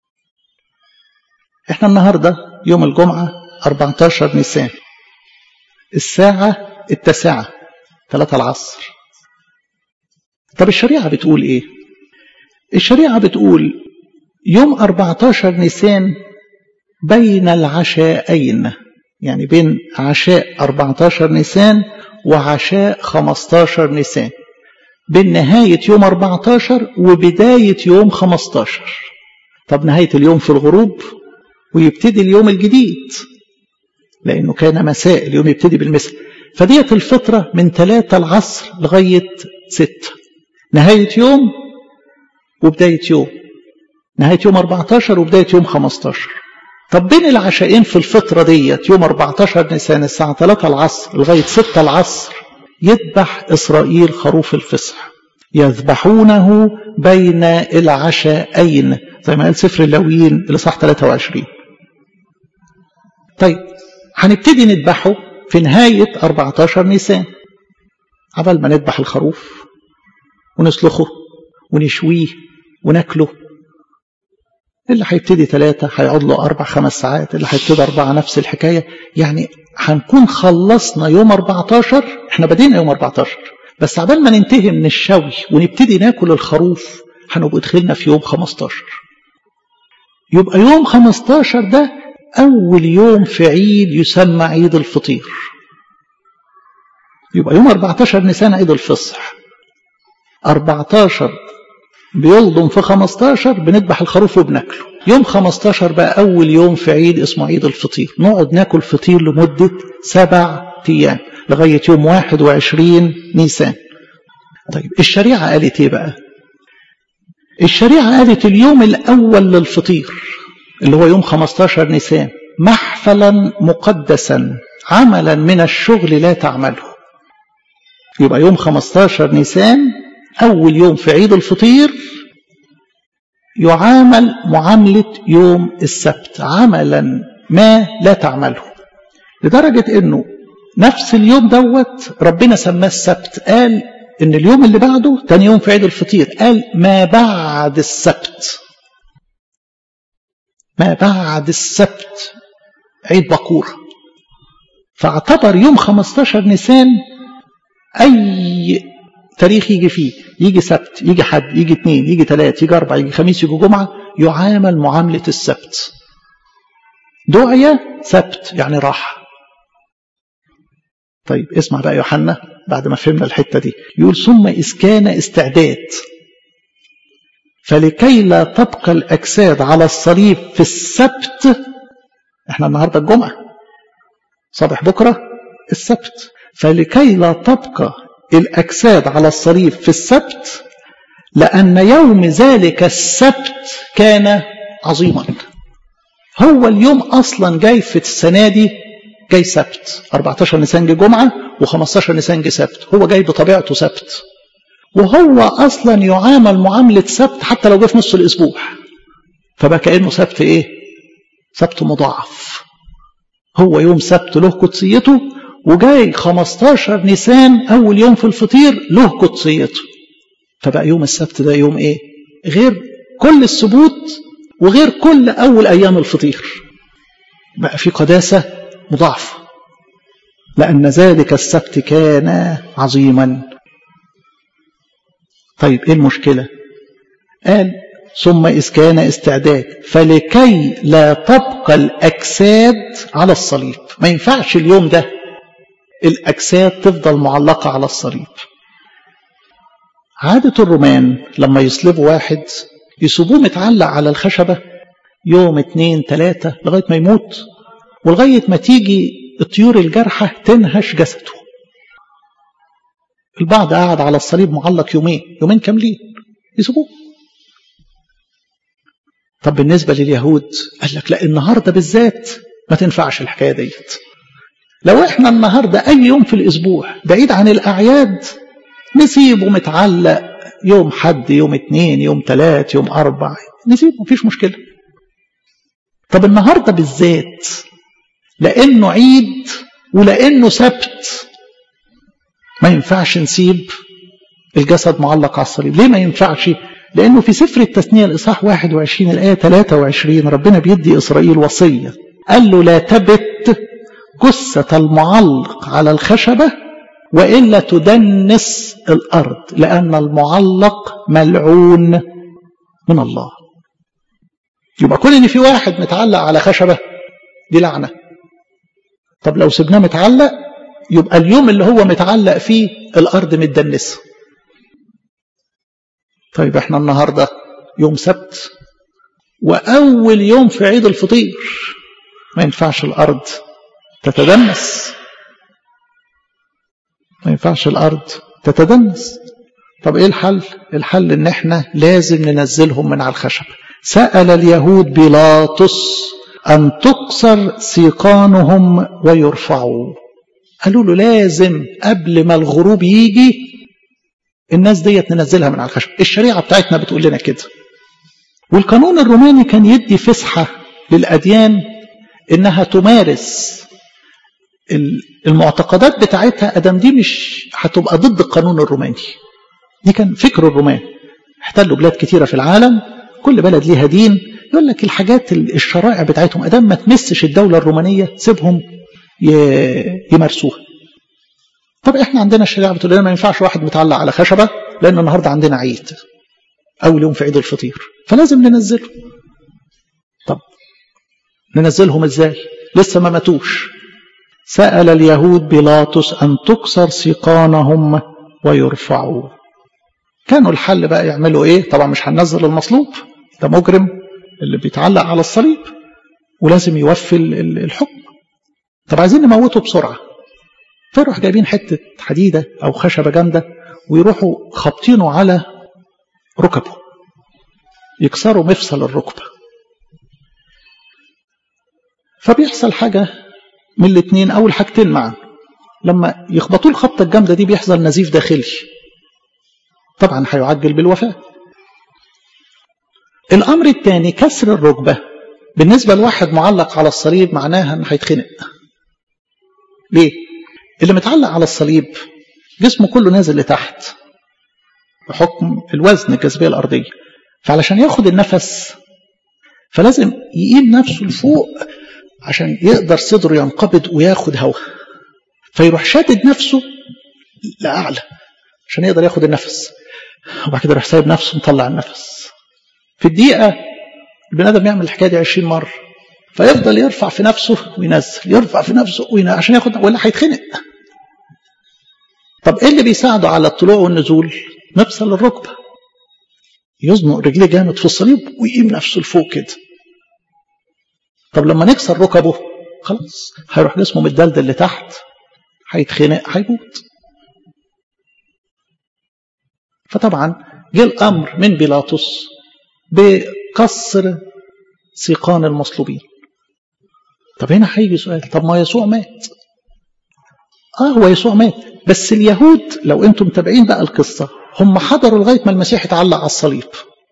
احنا النهاردة يوم الجمعة 14 نيسان الساعة التاسعة 3 العصر طب الشريعة بتقول ايه الشريعة بتقول يوم 14 نيسان بين العشاءين يعني بين عشاء 14 نيسان وعشاء 15 نيسان بين نهاية يوم 14 وبداية يوم 15 طب نهاية اليوم في الغروب ويبتدي اليوم الجديد لأنه كان مساء اليوم يبتدي بالمساء فديت الفترة من 3 العصر لغاية 6 نهاية يوم وبداية يوم نهاية يوم 14 وبداية يوم 15 طب بين العشاءين في الفترة ديت يوم 14 نيسان الساعة 3 العصر لغاية 6 العصر يذبح إسرائيل خروف الفصح يذبحونه بين العشاءين زي ما قال سفر اللاويين الإصحاح 23 طيب هنبتدي نذبحه في نهاية 14 نيسان عبال ما نذبح الخروف ونسلخه ونشويه وناكله اللي هيبتدي ثلاثة هيقعد له أربع خمس ساعات اللي هيبتدي أربعة نفس الحكاية يعني هنكون خلصنا يوم 14 احنا بدينا يوم 14 بس عبال ما ننتهي من الشوي ونبتدي ناكل الخروف هنبقى دخلنا في يوم 15 يبقى يوم 15 ده أول يوم في عيد يسمى عيد الفطير يبقى يوم 14 نيسان عيد الفصح 14 بيلضم في 15 بنذبح الخروف وبناكله يوم 15 بقى أول يوم في عيد اسمه عيد الفطير نقعد ناكل فطير لمدة سبع أيام لغاية يوم 21 نيسان طيب الشريعة قالت ايه بقى الشريعة قالت اليوم الأول للفطير اللي هو يوم 15 نيسان محفلا مقدسا عملا من الشغل لا تعمله يبقى يوم 15 نيسان أول يوم في عيد الفطير يعامل معاملة يوم السبت عملا ما لا تعمله لدرجة أنه نفس اليوم دوت ربنا سماه السبت قال ان اليوم اللي بعده تاني يوم في عيد الفطير قال ما بعد السبت ما بعد السبت عيد بقور فاعتبر يوم 15 نيسان اي تاريخ يجي فيه يجي سبت يجي حد يجي اثنين يجي ثلاث يجي اربع يجي خميس يجي جمعه يعامل معامله السبت دعية سبت يعني راحه طيب اسمع بقى يوحنا بعد ما فهمنا الحته دي يقول ثم اذ كان استعداد فلكي لا تبقى الاجساد على الصليب في السبت احنا النهارده الجمعه صباح بكره السبت فلكي لا تبقى الاجساد على الصليب في السبت لان يوم ذلك السبت كان عظيما هو اليوم اصلا جاي في السنه دي جاي سبت 14 نيسان جه جمعة و15 نيسان جه سبت هو جاي بطبيعته سبت وهو أصلا يعامل معاملة سبت حتى لو جه في نص الأسبوع فبقى كأنه سبت إيه؟ سبت مضاعف هو يوم سبت له قدسيته وجاي 15 نيسان أول يوم في الفطير له قدسيته فبقى يوم السبت ده يوم إيه؟ غير كل السبوت وغير كل أول أيام الفطير بقى في قداسة مضاعفة لأن ذلك السبت كان عظيما طيب إيه المشكلة قال ثم إذ كان استعداد فلكي لا تبقى الأجساد على الصليب ما ينفعش اليوم ده الأجساد تفضل معلقة على الصليب عادة الرومان لما يصلبوا واحد يسيبوه متعلق على الخشبة يوم اتنين تلاتة لغاية ما يموت ولغاية ما تيجي الطيور الجارحة تنهش جسده البعض قاعد على الصليب معلق يومين يومين كاملين يسيبوه طب بالنسبة لليهود قال لك لا النهاردة بالذات ما تنفعش الحكاية ديت لو احنا النهاردة أي يوم في الأسبوع بعيد عن الأعياد نسيبه متعلق يوم حد يوم اتنين يوم تلات يوم أربع نسيبه مفيش مشكلة طب النهاردة بالذات لأنه عيد ولأنه سبت ما ينفعش نسيب الجسد معلق على الصليب ليه ما ينفعش لأنه في سفر التثنية الإصحاح 21 الآية 23 ربنا بيدي إسرائيل وصية قال له لا تبت جثة المعلق على الخشبة وإلا تدنس الأرض لأن المعلق ملعون من الله يبقى كل ان في واحد متعلق على خشبة دي لعنة طب لو سبناه متعلق يبقى اليوم اللي هو متعلق فيه الأرض متدنسة طيب احنا النهاردة يوم سبت وأول يوم في عيد الفطير ما ينفعش الأرض تتدنس ما ينفعش الأرض تتدنس طب ايه الحل الحل ان احنا لازم ننزلهم من على الخشب سأل اليهود بيلاطس أن تكسر سيقانهم ويرفعوا قالوا له لازم قبل ما الغروب يجي الناس ديت ننزلها من على الخشب الشريعة بتاعتنا بتقول لنا كده والقانون الروماني كان يدي فسحة للأديان إنها تمارس المعتقدات بتاعتها أدم دي مش هتبقى ضد القانون الروماني دي كان فكر الرومان احتلوا بلاد كتيرة في العالم كل بلد ليها دين يقول لك الحاجات الشرائع بتاعتهم أدام ما تمسش الدولة الرومانية سيبهم يمارسوها طب احنا عندنا الشريعة بتقول لنا ما ينفعش واحد متعلق على خشبة لأن النهاردة عندنا عيد أول يوم في عيد الفطير فلازم ننزله طب ننزلهم ازاي لسه ما ماتوش سأل اليهود بيلاطس أن تكسر سيقانهم ويرفعوا كانوا الحل بقى يعملوا ايه طبعا مش هننزل المصلوب ده مجرم اللي بيتعلق على الصليب ولازم يوفي الحكم طب عايزين نموته بسرعة فيروح جايبين حتة حديدة أو خشبة جامدة ويروحوا خابطينه على ركبه يكسروا مفصل الركبة فبيحصل حاجة من الاثنين أو الحاجتين معا لما يخبطوا الخبطة الجامدة دي بيحصل نزيف داخلي طبعا هيعجل بالوفاة الأمر الثاني كسر الركبة بالنسبة لواحد معلق على الصليب معناها أنه هيتخنق ليه؟ اللي متعلق على الصليب جسمه كله نازل لتحت بحكم الوزن الجاذبية الأرضية فعلشان ياخد النفس فلازم يقيم نفسه لفوق عشان يقدر صدره ينقبض وياخد هواء فيروح شادد نفسه لأعلى عشان يقدر ياخد النفس وبعد كده يروح سايب نفسه مطلع النفس في الدقيقة البني آدم يعمل الحكاية دي 20 مرة فيفضل يرفع في نفسه وينزل يرفع في نفسه وينزل عشان ياخد ولا هيتخنق طب ايه اللي بيساعده على الطلوع والنزول مفصل الركبة يزنق رجليه جامد في الصليب ويقيم نفسه لفوق كده طب لما نكسر ركبه خلاص هيروح جسمه متدلدل لتحت هيتخنق هيموت فطبعا جه الامر من بيلاطس بكسر سيقان المصلوبين طب هنا هيجي سؤال طب ما يسوع مات اه هو يسوع مات بس اليهود لو انتم متابعين بقى القصة هم حضروا لغاية ما المسيح اتعلق على الصليب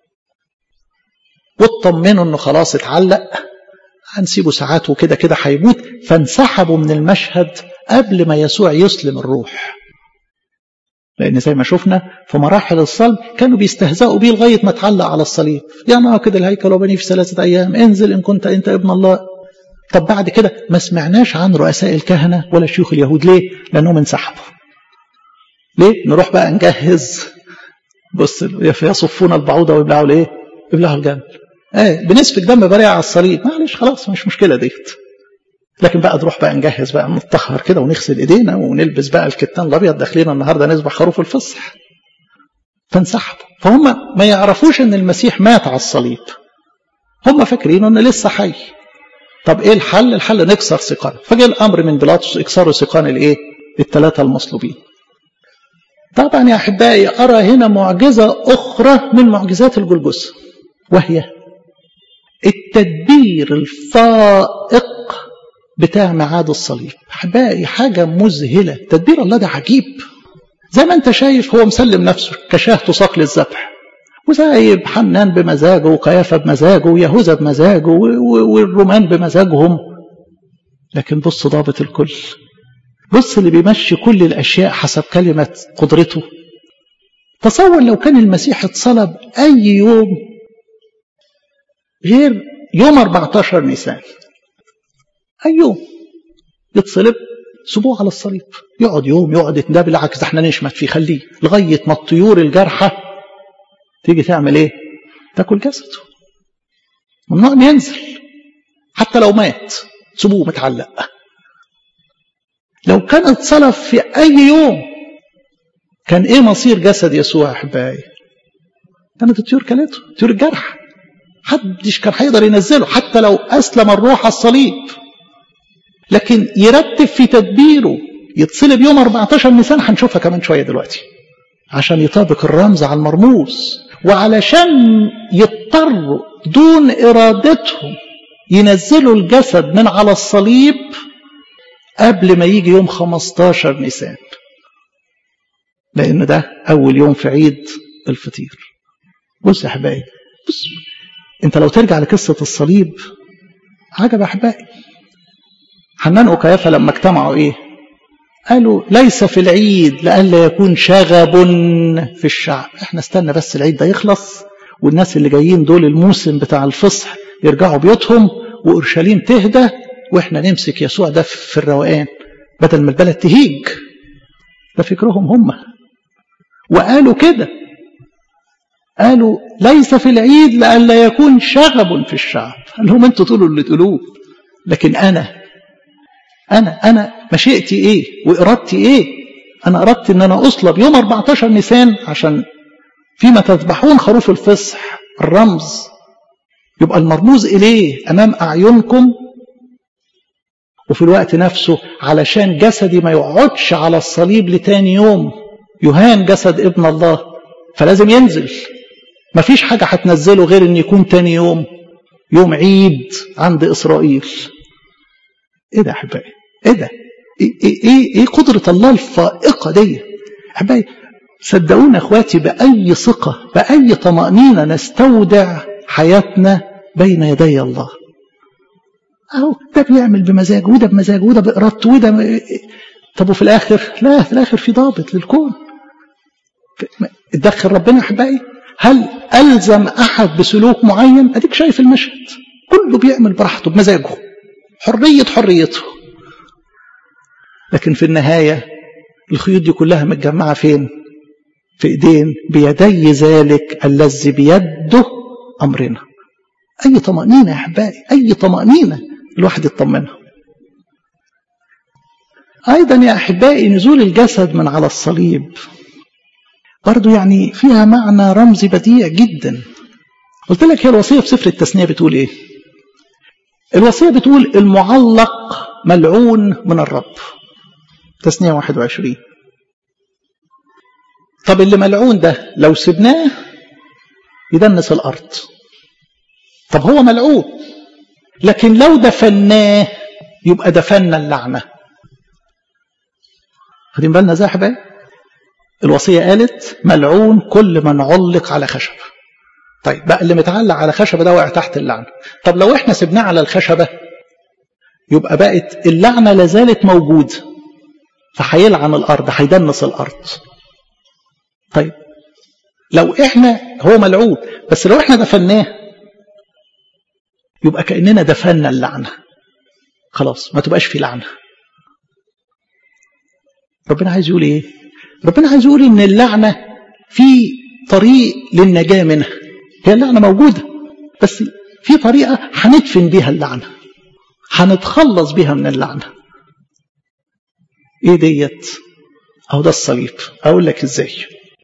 واطمنوا انه خلاص اتعلق هنسيبه ساعات وكده كده هيموت فانسحبوا من المشهد قبل ما يسوع يسلم الروح لان زي ما شفنا في مراحل الصلب كانوا بيستهزئوا بيه لغايه ما اتعلق على الصليب يا ناقد الهيكل وبني في ثلاثه ايام انزل ان كنت انت ابن الله طب بعد كده ما سمعناش عن رؤساء الكهنه ولا شيوخ اليهود ليه؟ لانهم انسحبوا ليه؟ نروح بقى نجهز بص يصفون البعوضه ويبلعوا الايه؟ يبلعوا الجمل ايه بنسفك دم بريء على الصليب معلش خلاص مش مشكله ديت لكن بقى نروح بقى نجهز بقى نتطهر كده ونغسل ايدينا ونلبس بقى الكتان الابيض داخلين النهارده نذبح خروف الفصح فانسحبوا فهم ما يعرفوش ان المسيح مات على الصليب هم فاكرين انه لسه حي طب ايه الحل الحل نكسر سيقان فجاء الامر من بيلاطس اكسروا سيقان الايه الثلاثه المصلوبين طبعا يا احبائي ارى هنا معجزه اخرى من معجزات الجلجثه وهي التدبير الفائق بتاع ميعاد الصليب احبائي حاجه مذهله تدبير الله ده عجيب زي ما انت شايف هو مسلم نفسه كشاه تساق للذبح وسايب حنان بمزاجه وقيافه بمزاجه ويهوذا بمزاجه والرومان بمزاجهم لكن بص ضابط الكل بص اللي بيمشي كل الاشياء حسب كلمه قدرته تصور لو كان المسيح اتصلب اي يوم غير يوم 14 نيسان اي يوم يتصلب سيبوه على الصليب يقعد يوم يقعد ده بالعكس ده احنا نشمت فيه خليه لغايه ما الطيور الجارحه تيجي تعمل ايه؟ تاكل جسده ممنوع ينزل حتى لو مات سيبوه متعلق لو كان اتصلب في اي يوم كان ايه مصير جسد يسوع احبائي؟ كانت الطيور كلته الطيور الجارحه محدش كان هيقدر ينزله حتى لو اسلم الروح على الصليب لكن يرتب في تدبيره يتصلب يوم 14 نيسان هنشوفها كمان شويه دلوقتي عشان يطابق الرمز على المرموز وعلشان يضطروا دون ارادتهم ينزلوا الجسد من على الصليب قبل ما يجي يوم 15 نيسان لان ده اول يوم في عيد الفطير بص يا احبائي بص انت لو ترجع لقصه الصليب عجب احبائي حنان وكيافه لما اجتمعوا ايه قالوا ليس في العيد لئلا يكون شغب في الشعب احنا استنى بس العيد ده يخلص والناس اللي جايين دول الموسم بتاع الفصح يرجعوا بيوتهم واورشليم تهدى واحنا نمسك يسوع ده في الروقان بدل ما البلد تهيج ده فكرهم هم وقالوا كده قالوا ليس في العيد لئلا يكون شغب في الشعب قال لهم انتوا تقولوا اللي تقولوه لكن انا انا انا مشيئتي ايه وارادتي ايه انا اردت ان انا اصلب يوم 14 نيسان عشان فيما تذبحون خروف الفصح الرمز يبقى المرموز اليه امام اعينكم وفي الوقت نفسه علشان جسدي ما يقعدش على الصليب لتاني يوم يهان جسد ابن الله فلازم ينزل مفيش حاجة هتنزله غير ان يكون تاني يوم يوم عيد عند اسرائيل ايه ده يا احبائي ايه ده ايه, إيه, إيه قدرة الله الفائقة دي احبائي صدقونا اخواتي باي ثقة باي طمأنينة نستودع حياتنا بين يدي الله اهو ده بيعمل بمزاجه وده بمزاجه وده بإرادته وده م... طب وفي الاخر لا في الاخر في ضابط للكون اتدخل ربنا يا احبائي هل الزم احد بسلوك معين اديك شايف المشهد كله بيعمل براحته بمزاجه حريه حريته لكن في النهايه الخيوط دي كلها متجمعه فين في ايدين بيدي ذلك الذي بيده امرنا اي طمانينه يا احبائي اي طمانينه الواحد يطمنها ايضا يا احبائي نزول الجسد من على الصليب برضو يعني فيها معنى رمزي بديع جدا قلت لك هي الوصية في سفر التثنية بتقول ايه الوصية بتقول المعلق ملعون من الرب تثنية 21 طب اللي ملعون ده لو سبناه يدنس الأرض طب هو ملعون لكن لو دفناه يبقى دفنا اللعنة خدين بالنا ازاي يا حبايبي الوصية قالت ملعون كل من علق على خشبة طيب بقى اللي متعلق على خشبة ده واقع تحت اللعنة طب لو احنا سبناه على الخشبة يبقى بقت اللعنة لازالت موجودة فهيلعن الأرض هيدنس الأرض طيب لو احنا هو ملعون بس لو احنا دفناه يبقى كأننا دفنا اللعنة خلاص ما تبقاش في لعنة ربنا عايز يقول ايه ربنا عايز يقول ان اللعنة في طريق للنجاة منها هي اللعنة موجودة بس في طريقة هندفن بيها اللعنة هنتخلص بيها من اللعنة ايه ديت اهو ده الصليب اقول لك ازاي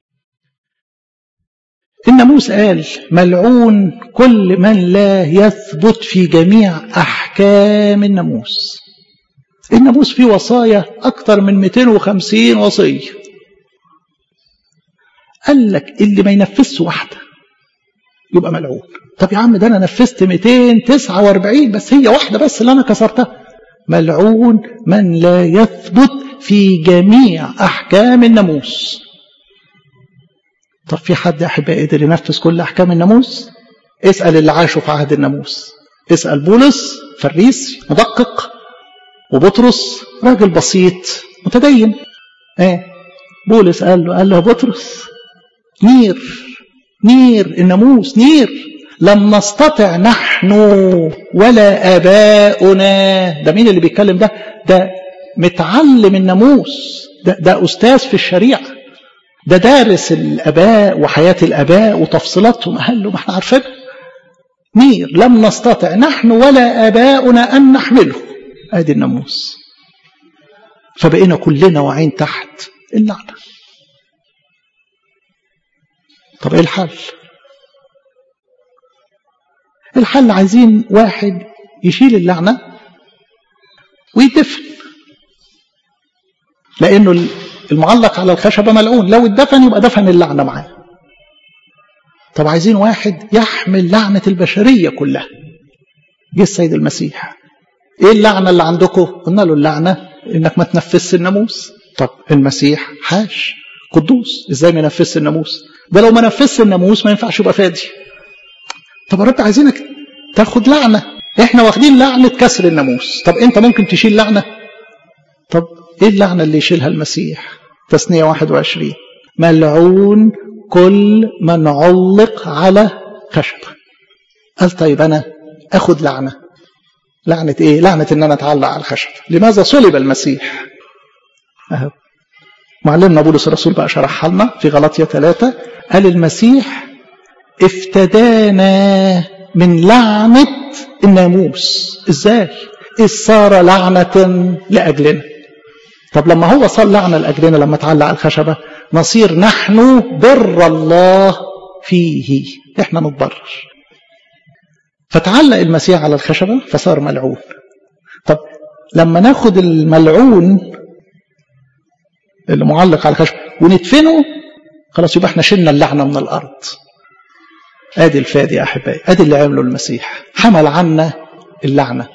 الناموس قال ملعون كل من لا يثبت في جميع احكام الناموس الناموس فيه وصايا اكتر من 250 وصيه قال لك اللي ما ينفذش واحده يبقى ملعون طب يا عم ده انا نفذت 249 بس هي واحده بس اللي انا كسرتها ملعون من لا يثبت في جميع احكام الناموس طب في حد يا احبائي قدر ينفذ كل احكام الناموس اسال اللي عاشوا في عهد الناموس اسال بولس فريس مدقق وبطرس راجل بسيط متدين ايه بولس قال له قال له بطرس نير نير الناموس نير لم نستطع نحن ولا اباؤنا ده مين اللي بيتكلم ده ده متعلم الناموس ده, ده استاذ في الشريعه ده دارس الاباء وحياه الاباء وتفصيلاتهم قال له ما احنا عارفين نير لم نستطع نحن ولا اباؤنا ان نحمله ادي الناموس فبقينا كلنا واعين تحت اللعنه طب ايه الحل الحل عايزين واحد يشيل اللعنه ويدفن لانه المعلق على الخشبه ملعون لو اتدفن يبقى دفن اللعنه معاه طب عايزين واحد يحمل لعنه البشريه كلها جه السيد المسيح ايه اللعنه اللي عندكم قلنا له اللعنه انك ما تنفذش الناموس طب المسيح حاش قدوس ازاي ما ينفذش الناموس ده لو ما نفذش الناموس ما ينفعش يبقى فادي طب يا رب عايزينك تاخد لعنه احنا واخدين لعنه كسر الناموس طب انت ممكن تشيل لعنه طب ايه اللعنه اللي يشيلها المسيح تثنيه 21 ملعون كل من علق على خشبه قال طيب انا اخد لعنه لعنه ايه لعنه ان انا اتعلق على الخشب لماذا صلب المسيح اهو معلمنا بولس الرسول بقى شرحها لنا في غلطية ثلاثة قال المسيح افتدانا من لعنة الناموس ازاي إذ صار لعنة لأجلنا طب لما هو صار لعنة لأجلنا لما تعلق على الخشبة نصير نحن بر الله فيه احنا نتبرر فتعلق المسيح على الخشبة فصار ملعون طب لما ناخد الملعون اللي معلق على الخشب وندفنه خلاص يبقى احنا شلنا اللعنه من الارض ادي الفادي يا احبائي ادي اللي عمله المسيح حمل عنا اللعنه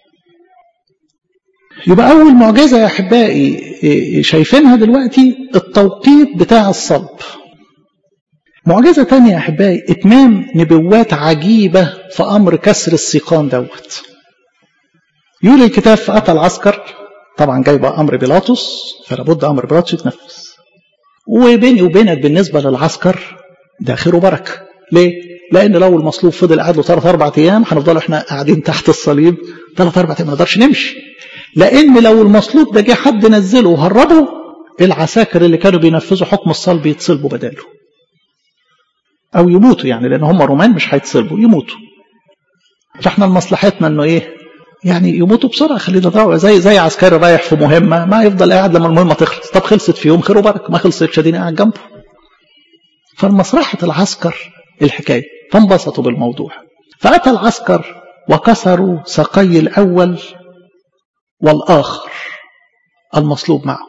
يبقى اول معجزه يا احبائي شايفينها دلوقتي التوقيت بتاع الصلب معجزة تانية يا أحبائي إتمام نبوات عجيبة في أمر كسر السيقان دوت يقول الكتاب فأتى العسكر طبعا جاي بقى امر بيلاطس فلا بد امر بيلاطس يتنفذ وبيني وبينك بالنسبه للعسكر ده خير وبركه ليه؟ لان لو المصلوب فضل قاعد له ثلاث اربع ايام هنفضل احنا قاعدين تحت الصليب ثلاث اربع ايام ما نقدرش نمشي لان لو المصلوب ده جه حد نزله وهربه العساكر اللي كانوا بينفذوا حكم الصلب يتصلبوا بداله او يموتوا يعني لان هم رومان مش هيتصلبوا يموتوا فاحنا لمصلحتنا انه ايه يعني يموتوا بسرعه خلينا دعوه زي زي عسكري رايح في مهمه ما يفضل قاعد لما المهمه تخلص طب خلصت في يوم خير وبركه ما خلصتش اديني قاعد جنبه فمصلحه العسكر الحكايه فانبسطوا بالموضوع فاتى العسكر وكسروا ساقي الاول والاخر المصلوب معه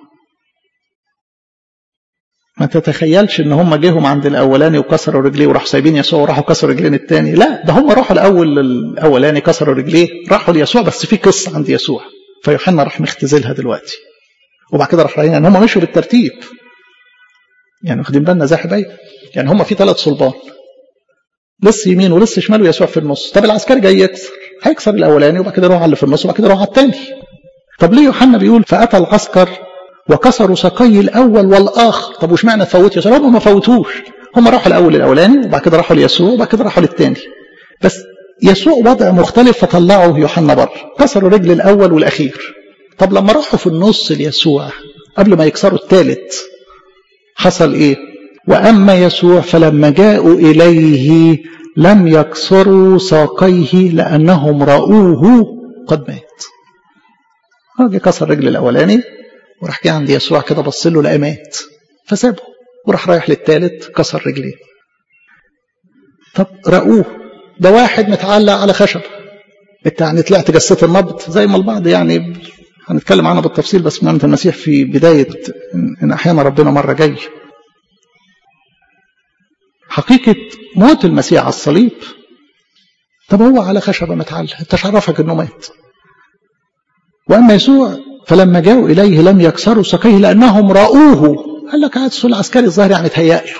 ما تتخيلش ان هم جيهم عند الاولاني وكسروا رجليه وراحوا سايبين يسوع وراحوا كسروا رجلين الثاني لا ده هم راحوا الاول الاولاني كسروا رجليه راحوا ليسوع بس في قصه عند يسوع فيوحنا راح مختزلها دلوقتي وبعد كده راح رايحين يعني هم مشوا بالترتيب يعني واخدين بالنا زي حبايب يعني هم في ثلاث صلبان لص يمين ولص شمال ويسوع في النص طب العسكري جاي يكسر هيكسر الاولاني وبعد كده يروح على اللي في النص وبعد كده يروح على الثاني طب ليه يوحنا بيقول فاتى العسكر وكسروا ساقي الاول والاخر طب وش معنى فوت يسوع هم ما فوتوش هم راحوا الاول الاولاني وبعد كده راحوا ليسوع وبعد كده راحوا للثاني بس يسوع وضع مختلف فطلعوا يوحنا بره كسروا رجل الاول والاخير طب لما راحوا في النص ليسوع قبل ما يكسروا الثالث حصل ايه واما يسوع فلما جاءوا اليه لم يكسروا ساقيه لانهم راوه قد مات هو جه كسر رجل الاولاني وراح جه عند يسوع كده بص له لقى مات فسابه وراح رايح للثالث كسر رجليه طب رأوه ده واحد متعلق على خشب انت يعني طلعت جسات النبض زي ما البعض يعني هنتكلم عنها بالتفصيل بس مهمة المسيح في بداية إن أحيانا ربنا مرة جاي حقيقة موت المسيح على الصليب طب هو على خشبة متعلق انت عرفك انه مات واما يسوع فلما جاءوا اليه لم يكسروا ساقيه لانهم راوه قال لك عاد العسكري الظاهر يعني تهيأ له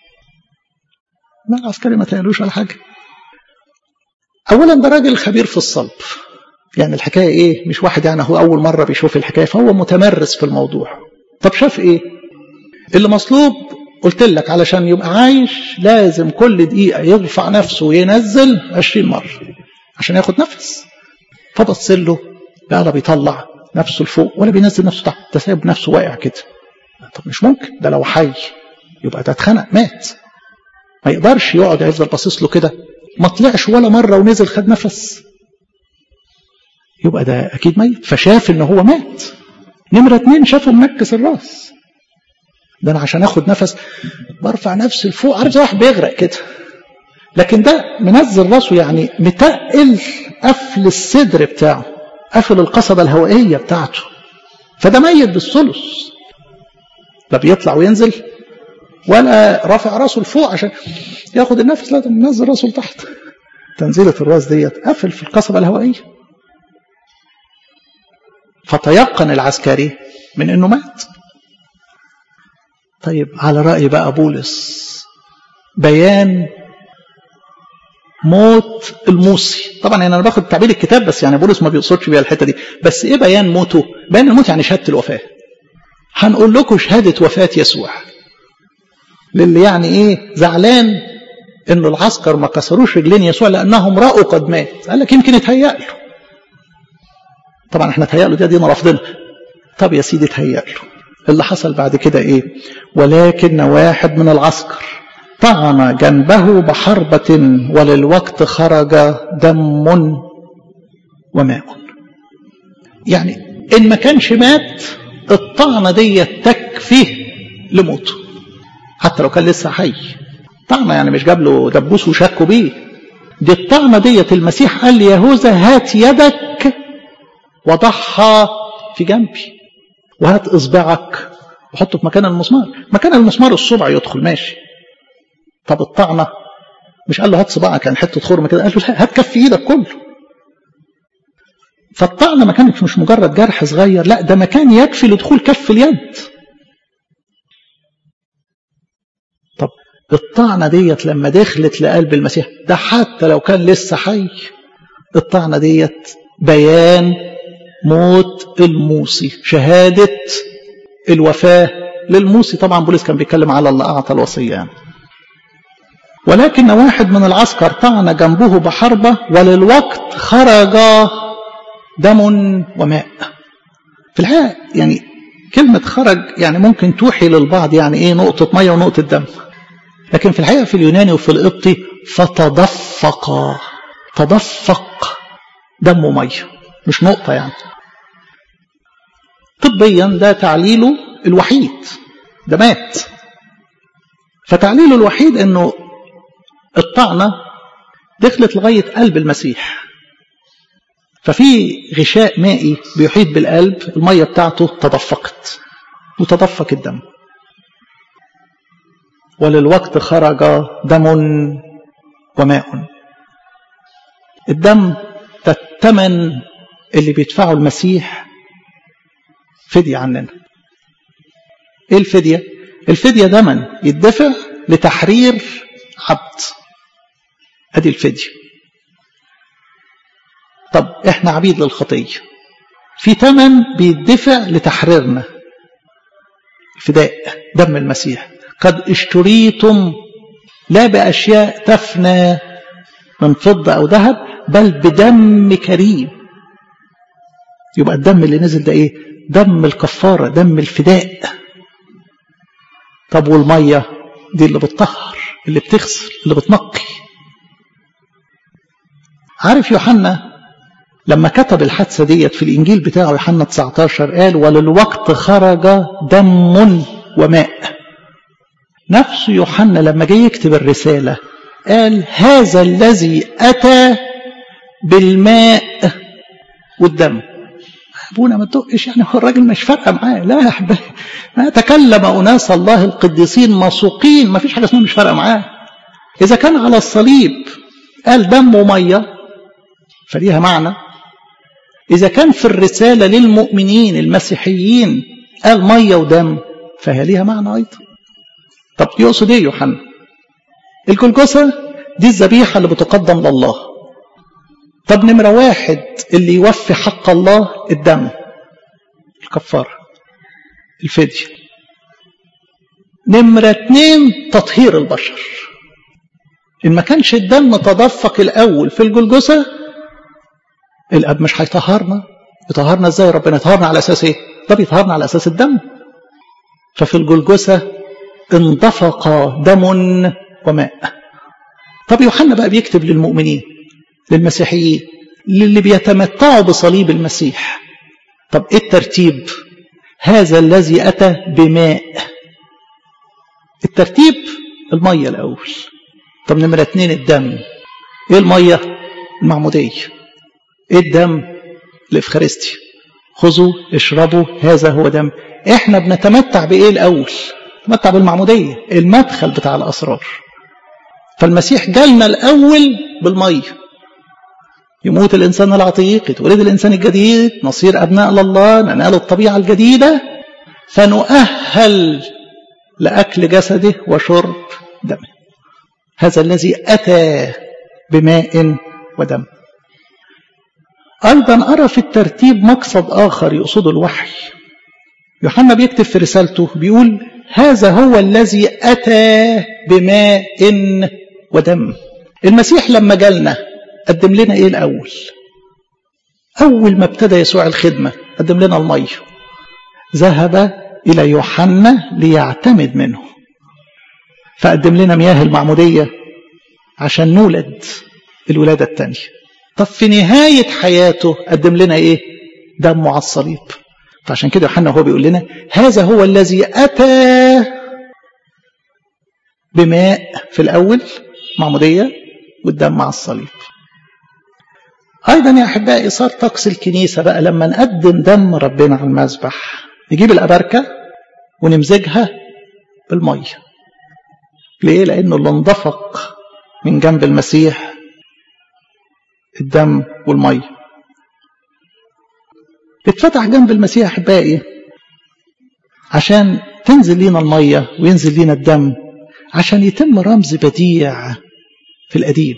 ما العسكري ما تهيألوش على حاجه اولا ده راجل خبير في الصلب يعني الحكايه ايه مش واحد يعني هو اول مره بيشوف الحكايه فهو متمرس في الموضوع طب شاف ايه اللي مصلوب قلت لك علشان يبقى عايش لازم كل دقيقة يرفع نفسه وينزل عشرين مرة عشان ياخد نفس فبص له لا لا بيطلع نفسه لفوق ولا بينزل نفسه تحت ده سايب نفسه واقع كده طب مش ممكن ده لو حي يبقى ده اتخنق مات ما يقدرش يقعد يفضل باصص له كده ما طلعش ولا مرة ونزل خد نفس يبقى ده أكيد ميت فشاف إن هو مات نمرة اتنين شافه منكس الراس ده انا عشان اخد نفس برفع نفسي لفوق عارف زي واحد بيغرق كده لكن ده منزل راسه يعني متقل قفل الصدر بتاعه قفل القصبة الهوائية بتاعته فده ميت بالثلث لا بيطلع وينزل ولا رافع راسه لفوق عشان ياخد النفس لا ده منزل راسه لتحت تنزيلة الراس ديت قفل في القصبة الهوائية فتيقن العسكري من انه مات طيب على رأي بقى بولس بيان موت الموصي طبعا انا باخد تعبير الكتاب بس يعني بولس ما بيقصدش بيها الحته دي بس ايه بيان موته بيان الموت يعني شهاده الوفاه هنقول لكم شهاده وفاه يسوع للي يعني ايه زعلان انه العسكر ما كسروش رجلين يسوع لانهم راوا قد مات قال لك يمكن يتهيأ له طبعا احنا تهيأ له دي دينا رافضينها طب يا سيدي تهيأ له اللي حصل بعد كده ايه ولكن واحد من العسكر طعن جنبه بحربة وللوقت خرج دم وماء يعني إن ما كانش مات الطعنة دي تكفي لموته حتى لو كان لسه حي طعنة يعني مش جاب له دبوس وشكوا بيه دي الطعنة ديت المسيح قال ليهوذا هات يدك وضعها في جنبي وهات اصبعك وحطه في مكان المسمار مكان المسمار الصبع يدخل ماشي طب الطعنة مش قال له هات صباعك يعني حتة خرم كده قال له لا هات كف ايدك كله فالطعنة ما كانت مش مجرد جرح صغير لا ده مكان يكفي لدخول كف اليد طب الطعنة ديت لما دخلت لقلب المسيح ده حتى لو كان لسه حي الطعنة ديت بيان موت الموصي شهادة الوفاة للموصي طبعا بولس كان بيتكلم على اللي أعطى الوصية يعني. ولكن واحد من العسكر طعن جنبه بحربة وللوقت خرج دم وماء في الحقيقة يعني كلمة خرج يعني ممكن توحي للبعض يعني ايه نقطة مية ونقطة دم لكن في الحقيقة في اليوناني وفي القبطي فتدفق تدفق دم ومية مش نقطة يعني طبيا ده تعليله الوحيد ده مات فتعليله الوحيد انه الطعنة دخلت لغاية قلب المسيح ففي غشاء مائي بيحيط بالقلب المية بتاعته تدفقت وتدفق الدم وللوقت خرج دم وماء الدم ده الثمن اللي بيدفعه المسيح فدية عننا ايه الفدية الفدية دما يدفع لتحرير عبد ادي الفدية طب احنا عبيد للخطية في ثمن بيدفع لتحريرنا فداء دم المسيح قد اشتريتم لا بأشياء تفنى من فضة أو ذهب بل بدم كريم يبقى الدم اللي نزل ده ايه دم الكفارة دم الفداء طب والمية دي اللي بتطهر اللي بتغسل اللي بتنقي عارف يوحنا لما كتب الحادثة ديت في الإنجيل بتاعه يوحنا 19 قال وللوقت خرج دم وماء نفس يوحنا لما جاي يكتب الرسالة قال هذا الذي أتى بالماء والدم ابونا ما تقش يعني هو الراجل مش فارقه معاه لا يا حبايبي ما تكلم اناس الله القديسين مسوقين ما فيش حاجه اسمها مش فارقه معاه اذا كان على الصليب قال دم وميه فليها معنى اذا كان في الرساله للمؤمنين المسيحيين قال ميه ودم فهي ليها معنى ايضا طب يقصد ايه يوحنا الجلجثه دي الذبيحه اللي بتقدم لله طب نمرة واحد اللي يوفي حق الله الدم الكفارة الفدية نمرة اتنين تطهير البشر إن ما كانش الدم تدفق الأول في الجلجثة الأب مش هيطهرنا يطهرنا ازاي ربنا يطهرنا على أساس إيه؟ طب يطهرنا على أساس الدم ففي الجلجثة اندفق دم وماء طب يوحنا بقى بيكتب للمؤمنين للمسيحيين للي بيتمتعوا بصليب المسيح طب ايه الترتيب هذا الذي اتى بماء الترتيب الميه الاول طب نمره اتنين الدم ايه الميه المعموديه ايه الدم الافخارستي خذوا اشربوا هذا هو دم احنا بنتمتع بايه الاول نتمتع بالمعموديه المدخل بتاع الاسرار فالمسيح جالنا الاول بالميه يموت الإنسان العتيق يتولد الإنسان الجديد نصير أبناء لله ننال الطبيعة الجديدة فنؤهل لأكل جسده وشرب دمه هذا الذي أتى بماء ودم أيضا أرى في الترتيب مقصد آخر يقصده الوحي يوحنا بيكتب في رسالته بيقول هذا هو الذي أتى بماء ودم المسيح لما جالنا قدم لنا ايه الاول اول ما ابتدى يسوع الخدمه قدم لنا الميه ذهب الى يوحنا ليعتمد منه فقدم لنا مياه المعموديه عشان نولد الولاده الثانيه طب في نهايه حياته قدم لنا ايه دمه على الصليب فعشان كده يوحنا هو بيقول لنا هذا هو الذي اتى بماء في الاول معموديه والدم على الصليب أيضا يا أحبائي صار طقس الكنيسة بقى لما نقدم دم ربنا على المذبح نجيب الأبركة ونمزجها بالمية ليه؟ لأنه اللي انضفق من جنب المسيح الدم والمية اتفتح جنب المسيح أحبائي عشان تنزل لينا المية وينزل لينا الدم عشان يتم رمز بديع في القديم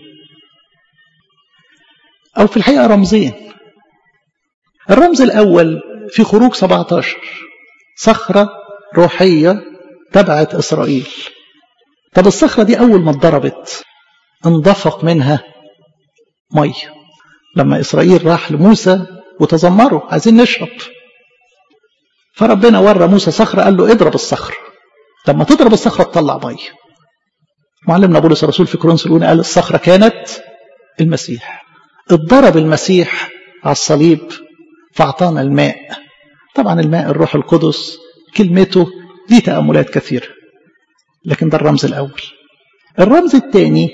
أو في الحقيقة رمزين الرمز الأول في خروج 17 صخرة روحية تبعت إسرائيل طب الصخرة دي أول ما اتضربت انضفق منها مية لما إسرائيل راح لموسى وتذمروا عايزين نشرب فربنا ورى موسى صخرة قال له اضرب الصخرة لما تضرب الصخرة تطلع مية معلمنا بولس الرسول في كورنثوس الأولى قال الصخرة كانت المسيح اتضرب المسيح على الصليب فأعطانا الماء طبعا الماء الروح القدس كلمته دي تأملات كثيرة لكن ده الرمز الأول الرمز الثاني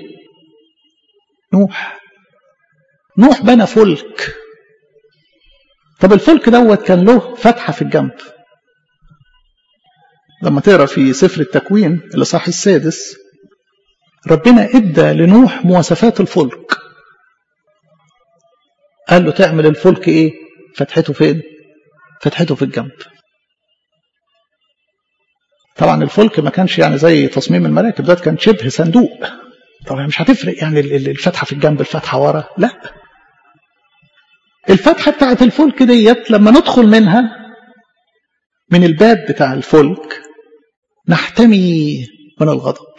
نوح نوح بنى فلك طب الفلك دوت كان له فتحة في الجنب لما تقرا في سفر التكوين الإصحاح السادس ربنا ادى لنوح مواصفات الفلك قال له تعمل الفلك ايه فتحته فين فتحته في الجنب طبعا الفلك ما كانش يعني زي تصميم المراكب ده كان شبه صندوق طبعا مش هتفرق يعني الفتحه في الجنب الفتحه ورا لا الفتحه بتاعت الفلك ديت لما ندخل منها من الباب بتاع الفلك نحتمي من الغضب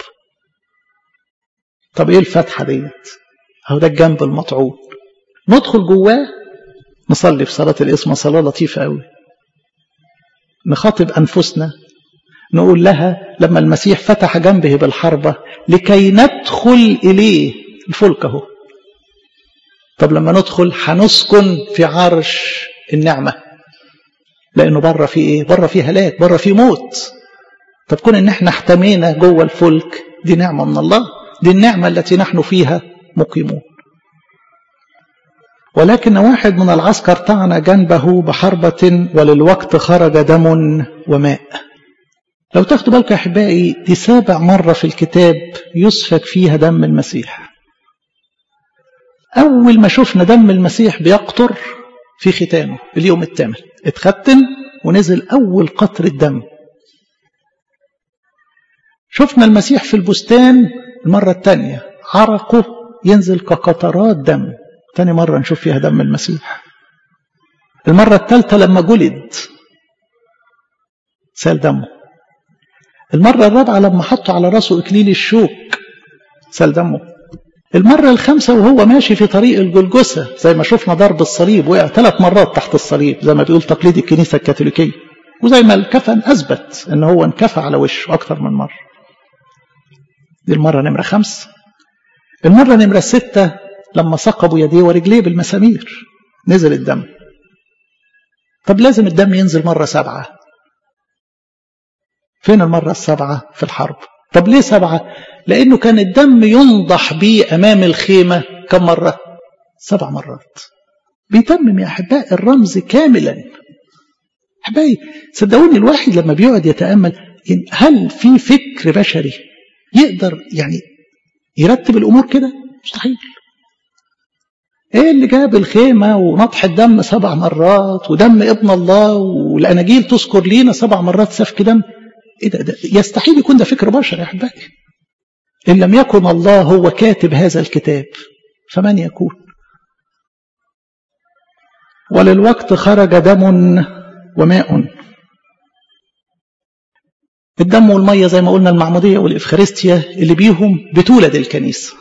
طب ايه الفتحه ديت اهو ده الجنب المطعون ندخل جواه نصلي في صلاه الاسم صلاه لطيفه قوي نخاطب انفسنا نقول لها لما المسيح فتح جنبه بالحربة لكي ندخل إليه الفلك اهو طب لما ندخل هنسكن في عرش النعمة لأنه بره في إيه؟ بره في هلاك بره في موت طب كون إن إحنا احتمينا جوه الفلك دي نعمة من الله دي النعمة التي نحن فيها مقيمون ولكن واحد من العسكر طعن جنبه بحربة وللوقت خرج دم وماء لو تاخدوا بالكم يا احبائي دي سابع مره في الكتاب يسفك فيها دم المسيح اول ما شفنا دم المسيح بيقطر في ختانه اليوم الثامن اتختن ونزل اول قطر الدم شفنا المسيح في البستان المره الثانيه عرقه ينزل كقطرات دم تاني مره نشوف فيها دم المسيح المره الثالثه لما جلد سال دمه المرة الرابعة لما حطوا على راسه إكليل الشوك سال دمه المرة الخامسة وهو ماشي في طريق الجلجسة زي ما شفنا ضرب الصليب وقع ثلاث مرات تحت الصليب زي ما بيقول تقليد الكنيسة الكاثوليكية وزي ما الكفن أثبت إن هو انكفى على وشه أكثر من مرة دي المرة نمرة خمس المرة نمرة ستة لما ثقبوا يديه ورجليه بالمسامير نزل الدم طب لازم الدم ينزل مرة سبعة فين المرة السبعة في الحرب طب ليه سبعة لأنه كان الدم ينضح بيه أمام الخيمة كم مرة سبع مرات بيتمم يا أحباء الرمز كاملا أحبائي صدقوني الواحد لما بيقعد يتأمل هل في فكر بشري يقدر يعني يرتب الأمور كده مستحيل ايه اللي جاب الخيمة ونطح الدم سبع مرات ودم ابن الله والأناجيل تذكر لينا سبع مرات سفك دم إيه ده, ده يستحيل يكون ده فكر بشر يا أحبائي إن لم يكن الله هو كاتب هذا الكتاب فمن يكون وللوقت خرج دم وماء الدم والمية زي ما قلنا المعمودية والإفخارستيا اللي بيهم بتولد الكنيسة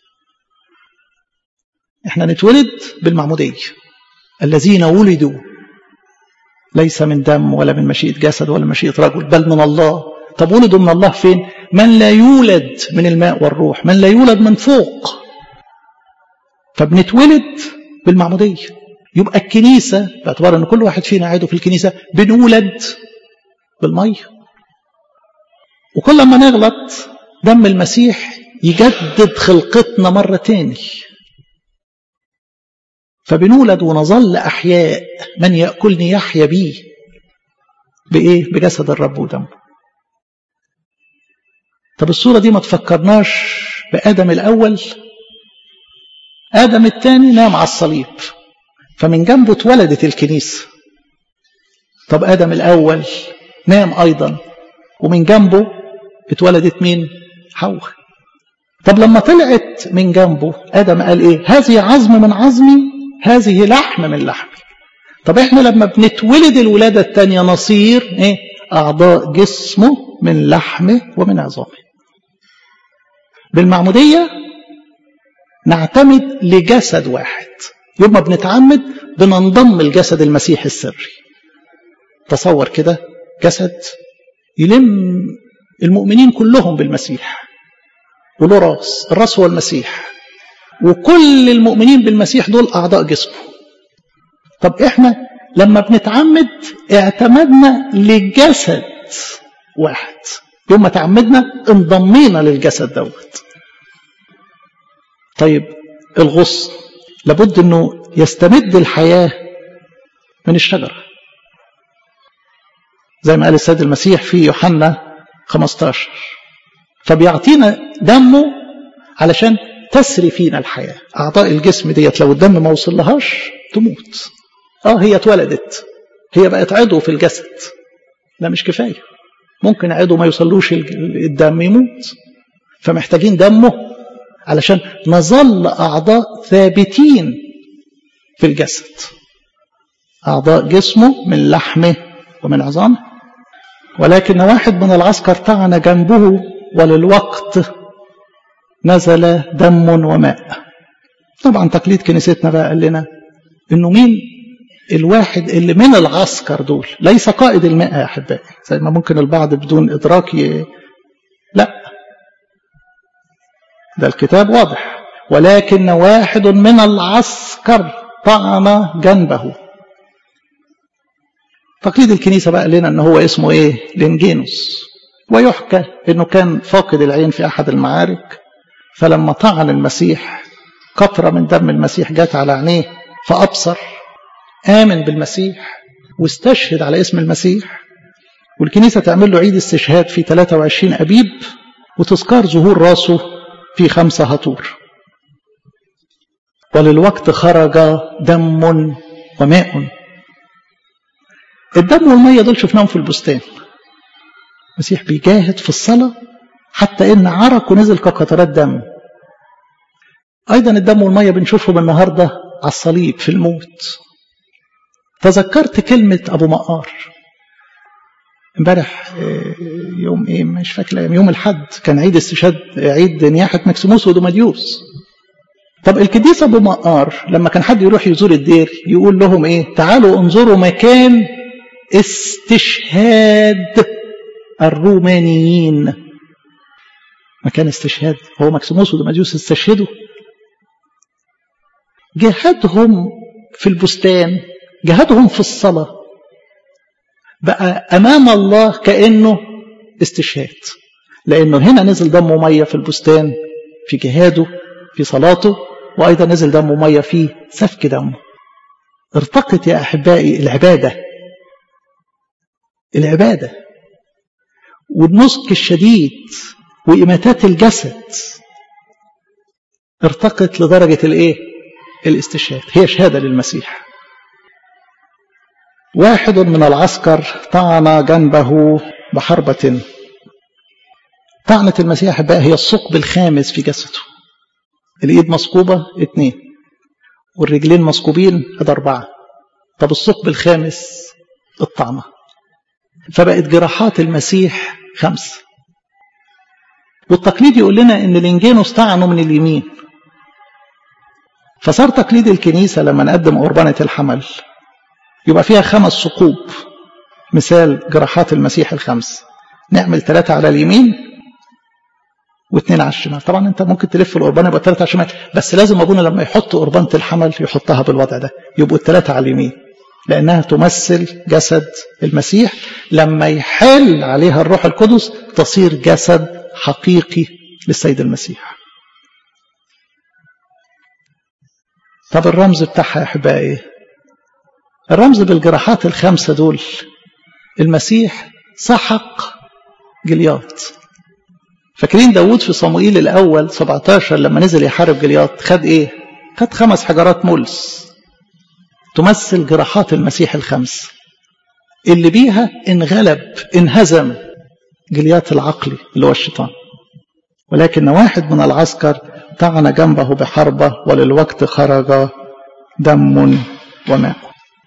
احنا نتولد بالمعمودية الذين ولدوا ليس من دم ولا من مشيئة جسد ولا مشيئة رجل بل من الله طب ولدوا من الله فين من لا يولد من الماء والروح من لا يولد من فوق فبنتولد بالمعمودية يبقى الكنيسة باعتبار ان كل واحد فينا عاده في الكنيسة بنولد بالمية وكل ما نغلط دم المسيح يجدد خلقتنا مرة تاني فبنولد ونظل أحياء من يأكلني يحيا بيه بإيه؟ بجسد الرب ودمه طب الصورة دي ما تفكرناش بآدم الأول آدم الثاني نام على الصليب فمن جنبه اتولدت الكنيسة طب آدم الأول نام أيضا ومن جنبه اتولدت مين حواء طب لما طلعت من جنبه آدم قال إيه هذه عظم من عظمي هذه لحم من لحمي طب احنا لما بنتولد الولادة الثانية نصير ايه أعضاء جسمه من لحمه ومن عظامه بالمعمودية نعتمد لجسد واحد يوم ما بنتعمد بننضم لجسد المسيح السري تصور كده جسد يلم المؤمنين كلهم بالمسيح وله راس الراس هو المسيح وكل المؤمنين بالمسيح دول أعضاء جسمه طب إحنا لما بنتعمد اعتمدنا لجسد واحد يوم ما تعمدنا انضمينا للجسد دوت طيب الغصن لابد انه يستمد الحياة من الشجرة زي ما قال السيد المسيح في يوحنا 15 فبيعطينا دمه علشان تسري فينا الحياة أعضاء الجسم ديت لو الدم ما وصلهاش تموت آه هي اتولدت هي بقت عضو في الجسد ده مش كفاية ممكن عضو ما يوصلوش الدم يموت فمحتاجين دمه علشان نظل أعضاء ثابتين في الجسد أعضاء جسمه من لحمه ومن عظامه ولكن واحد من العسكر طعن جنبه وللوقت نزل دم وماء طبعا تقليد كنيستنا بقى قال لنا انه مين الواحد اللي من العسكر دول ليس قائد المئة يا احبائي زي ما ممكن البعض بدون ادراك ي... لا ده الكتاب واضح ولكن واحد من العسكر طعن جنبه تقليد الكنيسة بقى لنا ان هو اسمه ايه لنجينوس ويحكى انه كان فاقد العين في احد المعارك فلما طعن المسيح قطرة من دم المسيح جات على عينيه فأبصر آمن بالمسيح واستشهد على اسم المسيح والكنيسة تعمل له عيد استشهاد في 23 أبيب وتذكار ظهور راسه في خمسة هطور وللوقت خرج دم وماء الدم والمية دول شفناهم في البستان المسيح بيجاهد في الصلاة حتى إن عرقه نزل كقطرات دم أيضا الدم والمية بنشوفهم النهاردة على الصليب في الموت تذكرت كلمة أبو مقار امبارح يوم ايه مش فاكر يوم الحد كان عيد استشهاد عيد نياحة مكسيموس ودوماديوس طب القديس ابو مقار لما كان حد يروح يزور الدير يقول لهم ايه تعالوا انظروا مكان استشهاد الرومانيين مكان استشهاد هو مكسيموس ودوماديوس استشهدوا جهادهم في البستان جهادهم في الصلاة بقى أمام الله كأنه استشهاد لأنه هنا نزل دم ومية في البستان في جهاده في صلاته وأيضا نزل دم ومية في سفك دمه ارتقت يا أحبائي العبادة العبادة والنسك الشديد وإماتات الجسد ارتقت لدرجة الإيه؟ الاستشهاد هي شهادة للمسيح واحد من العسكر طعن جنبه بحربة طعنة المسيح بقى هي الثقب الخامس في جسده الإيد مثقوبة اتنين والرجلين مثقوبين ادي أربعة طب الثقب الخامس الطعنة فبقت جراحات المسيح خمسة والتقليد يقول لنا ان الانجينوس طعنه من اليمين فصار تقليد الكنيسة لما نقدم قربانة الحمل يبقى فيها خمس ثقوب مثال جراحات المسيح الخمس نعمل ثلاثة على اليمين واثنين على الشمال طبعا انت ممكن تلف القربانة يبقى ثلاثة على الشمال بس لازم ابونا لما يحط قربانة الحمل يحطها بالوضع ده يبقوا الثلاثة على اليمين لأنها تمثل جسد المسيح لما يحل عليها الروح القدس تصير جسد حقيقي للسيد المسيح طب الرمز بتاعها يا أحبائي الرمز بالجراحات الخمسة دول المسيح سحق جلياط فاكرين داود في صموئيل الأول 17 لما نزل يحارب جلياط خد إيه خد خمس حجرات ملس تمثل جراحات المسيح الخمس اللي بيها انغلب انهزم جليات العقلي اللي هو الشيطان ولكن واحد من العسكر طعن جنبه بحربة وللوقت خرج دم وماء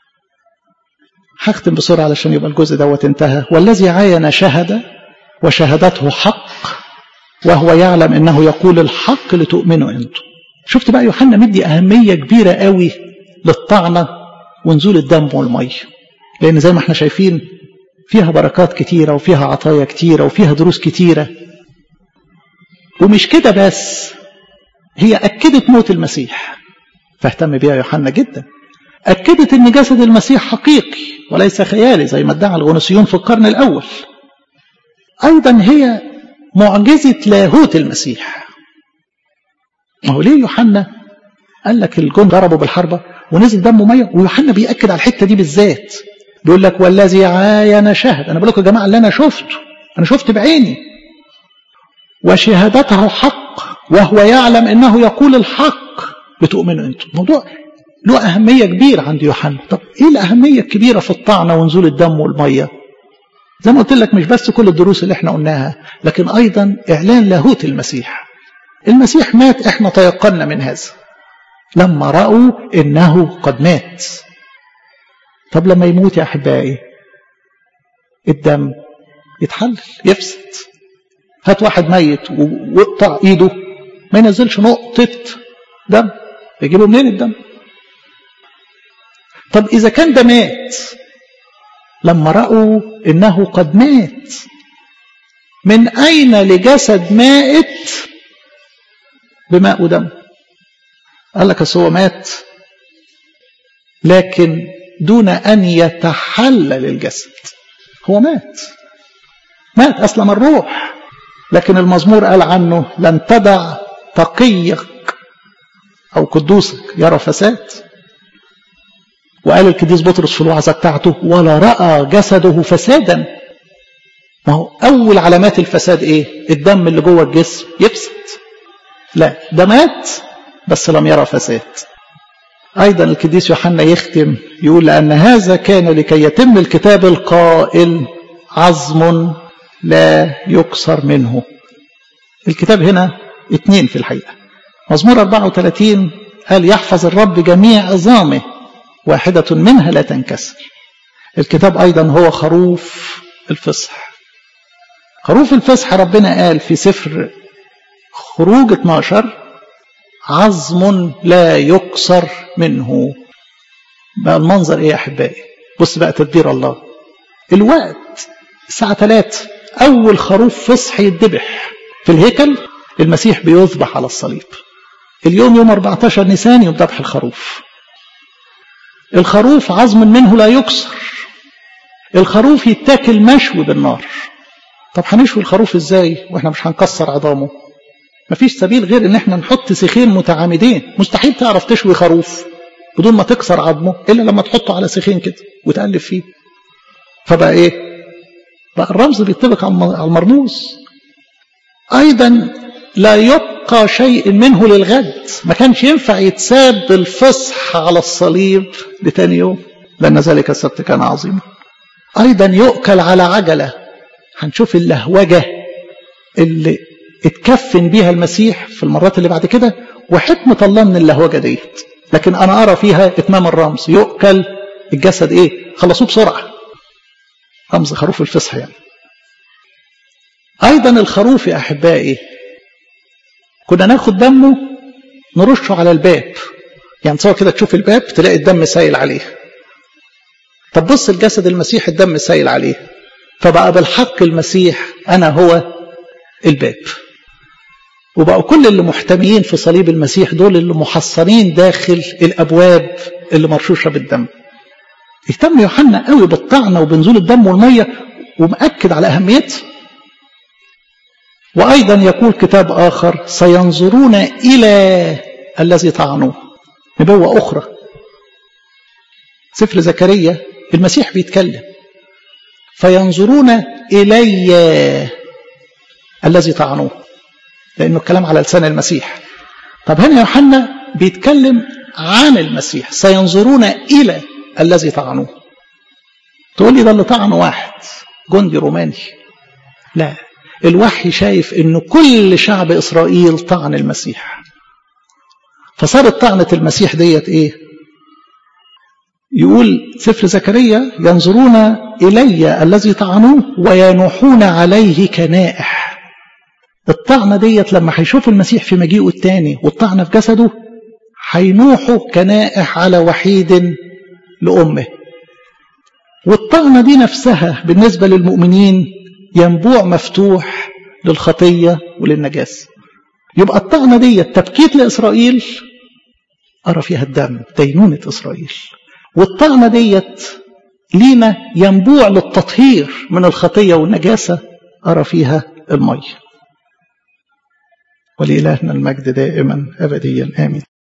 هختم بسرعة علشان يبقى الجزء دوت انتهى والذي عاين شهد وشهادته حق وهو يعلم انه يقول الحق لتؤمنوا انتم شفت بقى يوحنا مدي اهمية كبيرة قوي للطعنة ونزول الدم والمية لان زي ما احنا شايفين فيها بركات كتيرة وفيها عطايا كتيرة وفيها دروس كتيرة ومش كده بس هي أكدت موت المسيح فاهتم بيها يوحنا جدا أكدت أن جسد المسيح حقيقي وليس خيالي زي ما ادعى الغنوصيون في القرن الأول أيضا هي معجزة لاهوت المسيح ما هو ليه يوحنا قال لك الجند ضربوا بالحربة ونزل دم ومية ويوحنا بيأكد على الحتة دي بالذات بيقول لك والذي عاين شهد أنا بقول لكم يا جماعة اللي أنا شفته أنا شفت بعيني وشهادته حق وهو يعلم انه يقول الحق بتؤمنوا انتم موضوع له اهميه كبيره عند يوحنا طب ايه الاهميه الكبيره في الطعنه ونزول الدم والميه زي ما قلت لك مش بس كل الدروس اللي احنا قلناها لكن ايضا اعلان لاهوت المسيح المسيح مات احنا تيقنا من هذا لما راوا انه قد مات طب لما يموت يا احبائي الدم يتحلل يفسد هات واحد ميت واقطع ايده ما ينزلش نقطة دم يجيبه منين الدم طب إذا كان ده مات لما رأوا إنه قد مات من أين لجسد مائت بماء ودم قال لك هو مات لكن دون أن يتحلل الجسد هو مات مات أسلم الروح لكن المزمور قال عنه لن تدع تقيك أو قدوسك يرى فساد وقال القديس بطرس في الوعظة بتاعته ولا رأى جسده فسادا ما هو أول علامات الفساد إيه الدم اللي جوه الجسم يفسد لا ده مات بس لم يرى فساد أيضا القديس يوحنا يختم يقول لأن هذا كان لكي يتم الكتاب القائل عظم لا يكسر منه الكتاب هنا اتنين في الحقيقة مزمور 34 قال يحفظ الرب جميع عظامه واحدة منها لا تنكسر الكتاب أيضا هو خروف الفصح خروف الفصح ربنا قال في سفر خروج 12 عظم لا يكسر منه بقى المنظر ايه يا احبائي بص بقى تدبير الله الوقت الساعة 3 أول خروف فصح يتذبح في الهيكل المسيح بيذبح على الصليب اليوم يوم 14 نيسان يوم ذبح الخروف الخروف عظم منه لا يكسر الخروف يتاكل مشوي بالنار طب هنشوي الخروف ازاي واحنا مش هنكسر عظامه مفيش سبيل غير ان احنا نحط سيخين متعامدين مستحيل تعرف تشوي خروف بدون ما تكسر عظمه الا لما تحطه على سيخين كده وتقلب فيه فبقى ايه بقى الرمز بيطبق على المرموز ايضا لا يبقى شيء منه للغد ما كانش ينفع يتساب الفصح على الصليب لتاني يوم لان ذلك السبت كان عظيما ايضا يؤكل على عجله هنشوف اللهوجه اللي اتكفن بيها المسيح في المرات اللي بعد كده وحكمة الله من اللهوجة ديت لكن أنا أرى فيها إتمام الرمز يؤكل الجسد إيه خلصوه بسرعة رمز خروف الفصح يعني أيضا الخروف يا أحبائي كنا ناخد دمه نرشه على الباب يعني تصور كده تشوف الباب تلاقي الدم سايل عليه طب بص الجسد المسيح الدم سايل عليه فبقى بالحق المسيح أنا هو الباب وبقوا كل اللي محتميين في صليب المسيح دول اللي محصنين داخل الابواب اللي مرشوشه بالدم اهتم يوحنا قوي بالطعنه وبنزول الدم والميه ومأكد على اهميتها وايضا يقول كتاب اخر سينظرون الى الذي طعنوه نبوه اخرى سفر زكريا المسيح بيتكلم فينظرون الي الذي طعنوه لأنه الكلام على لسان المسيح طب هنا يوحنا بيتكلم عن المسيح سينظرون إلى الذي طعنوه تقول لي ده اللي طعن واحد جندي روماني لا الوحي شايف ان كل شعب اسرائيل طعن المسيح فصارت طعنة المسيح ديت ايه يقول سفر زكريا ينظرون إلي الذي طعنوه وينوحون عليه كنائح الطعنة ديت لما هيشوف المسيح في مجيئه الثاني والطعنة في جسده هينوحوا كنائح على وحيد لأمه والطعنة دي نفسها بالنسبة للمؤمنين ينبوع مفتوح للخطية وللنجاسة يبقى الطعنة دي تبكيت لإسرائيل أرى فيها الدم دينونة إسرائيل والطعنة ديت لينا ينبوع للتطهير من الخطية والنجاسة أرى فيها المية ولإلهنا المجد دائما أبديا آمين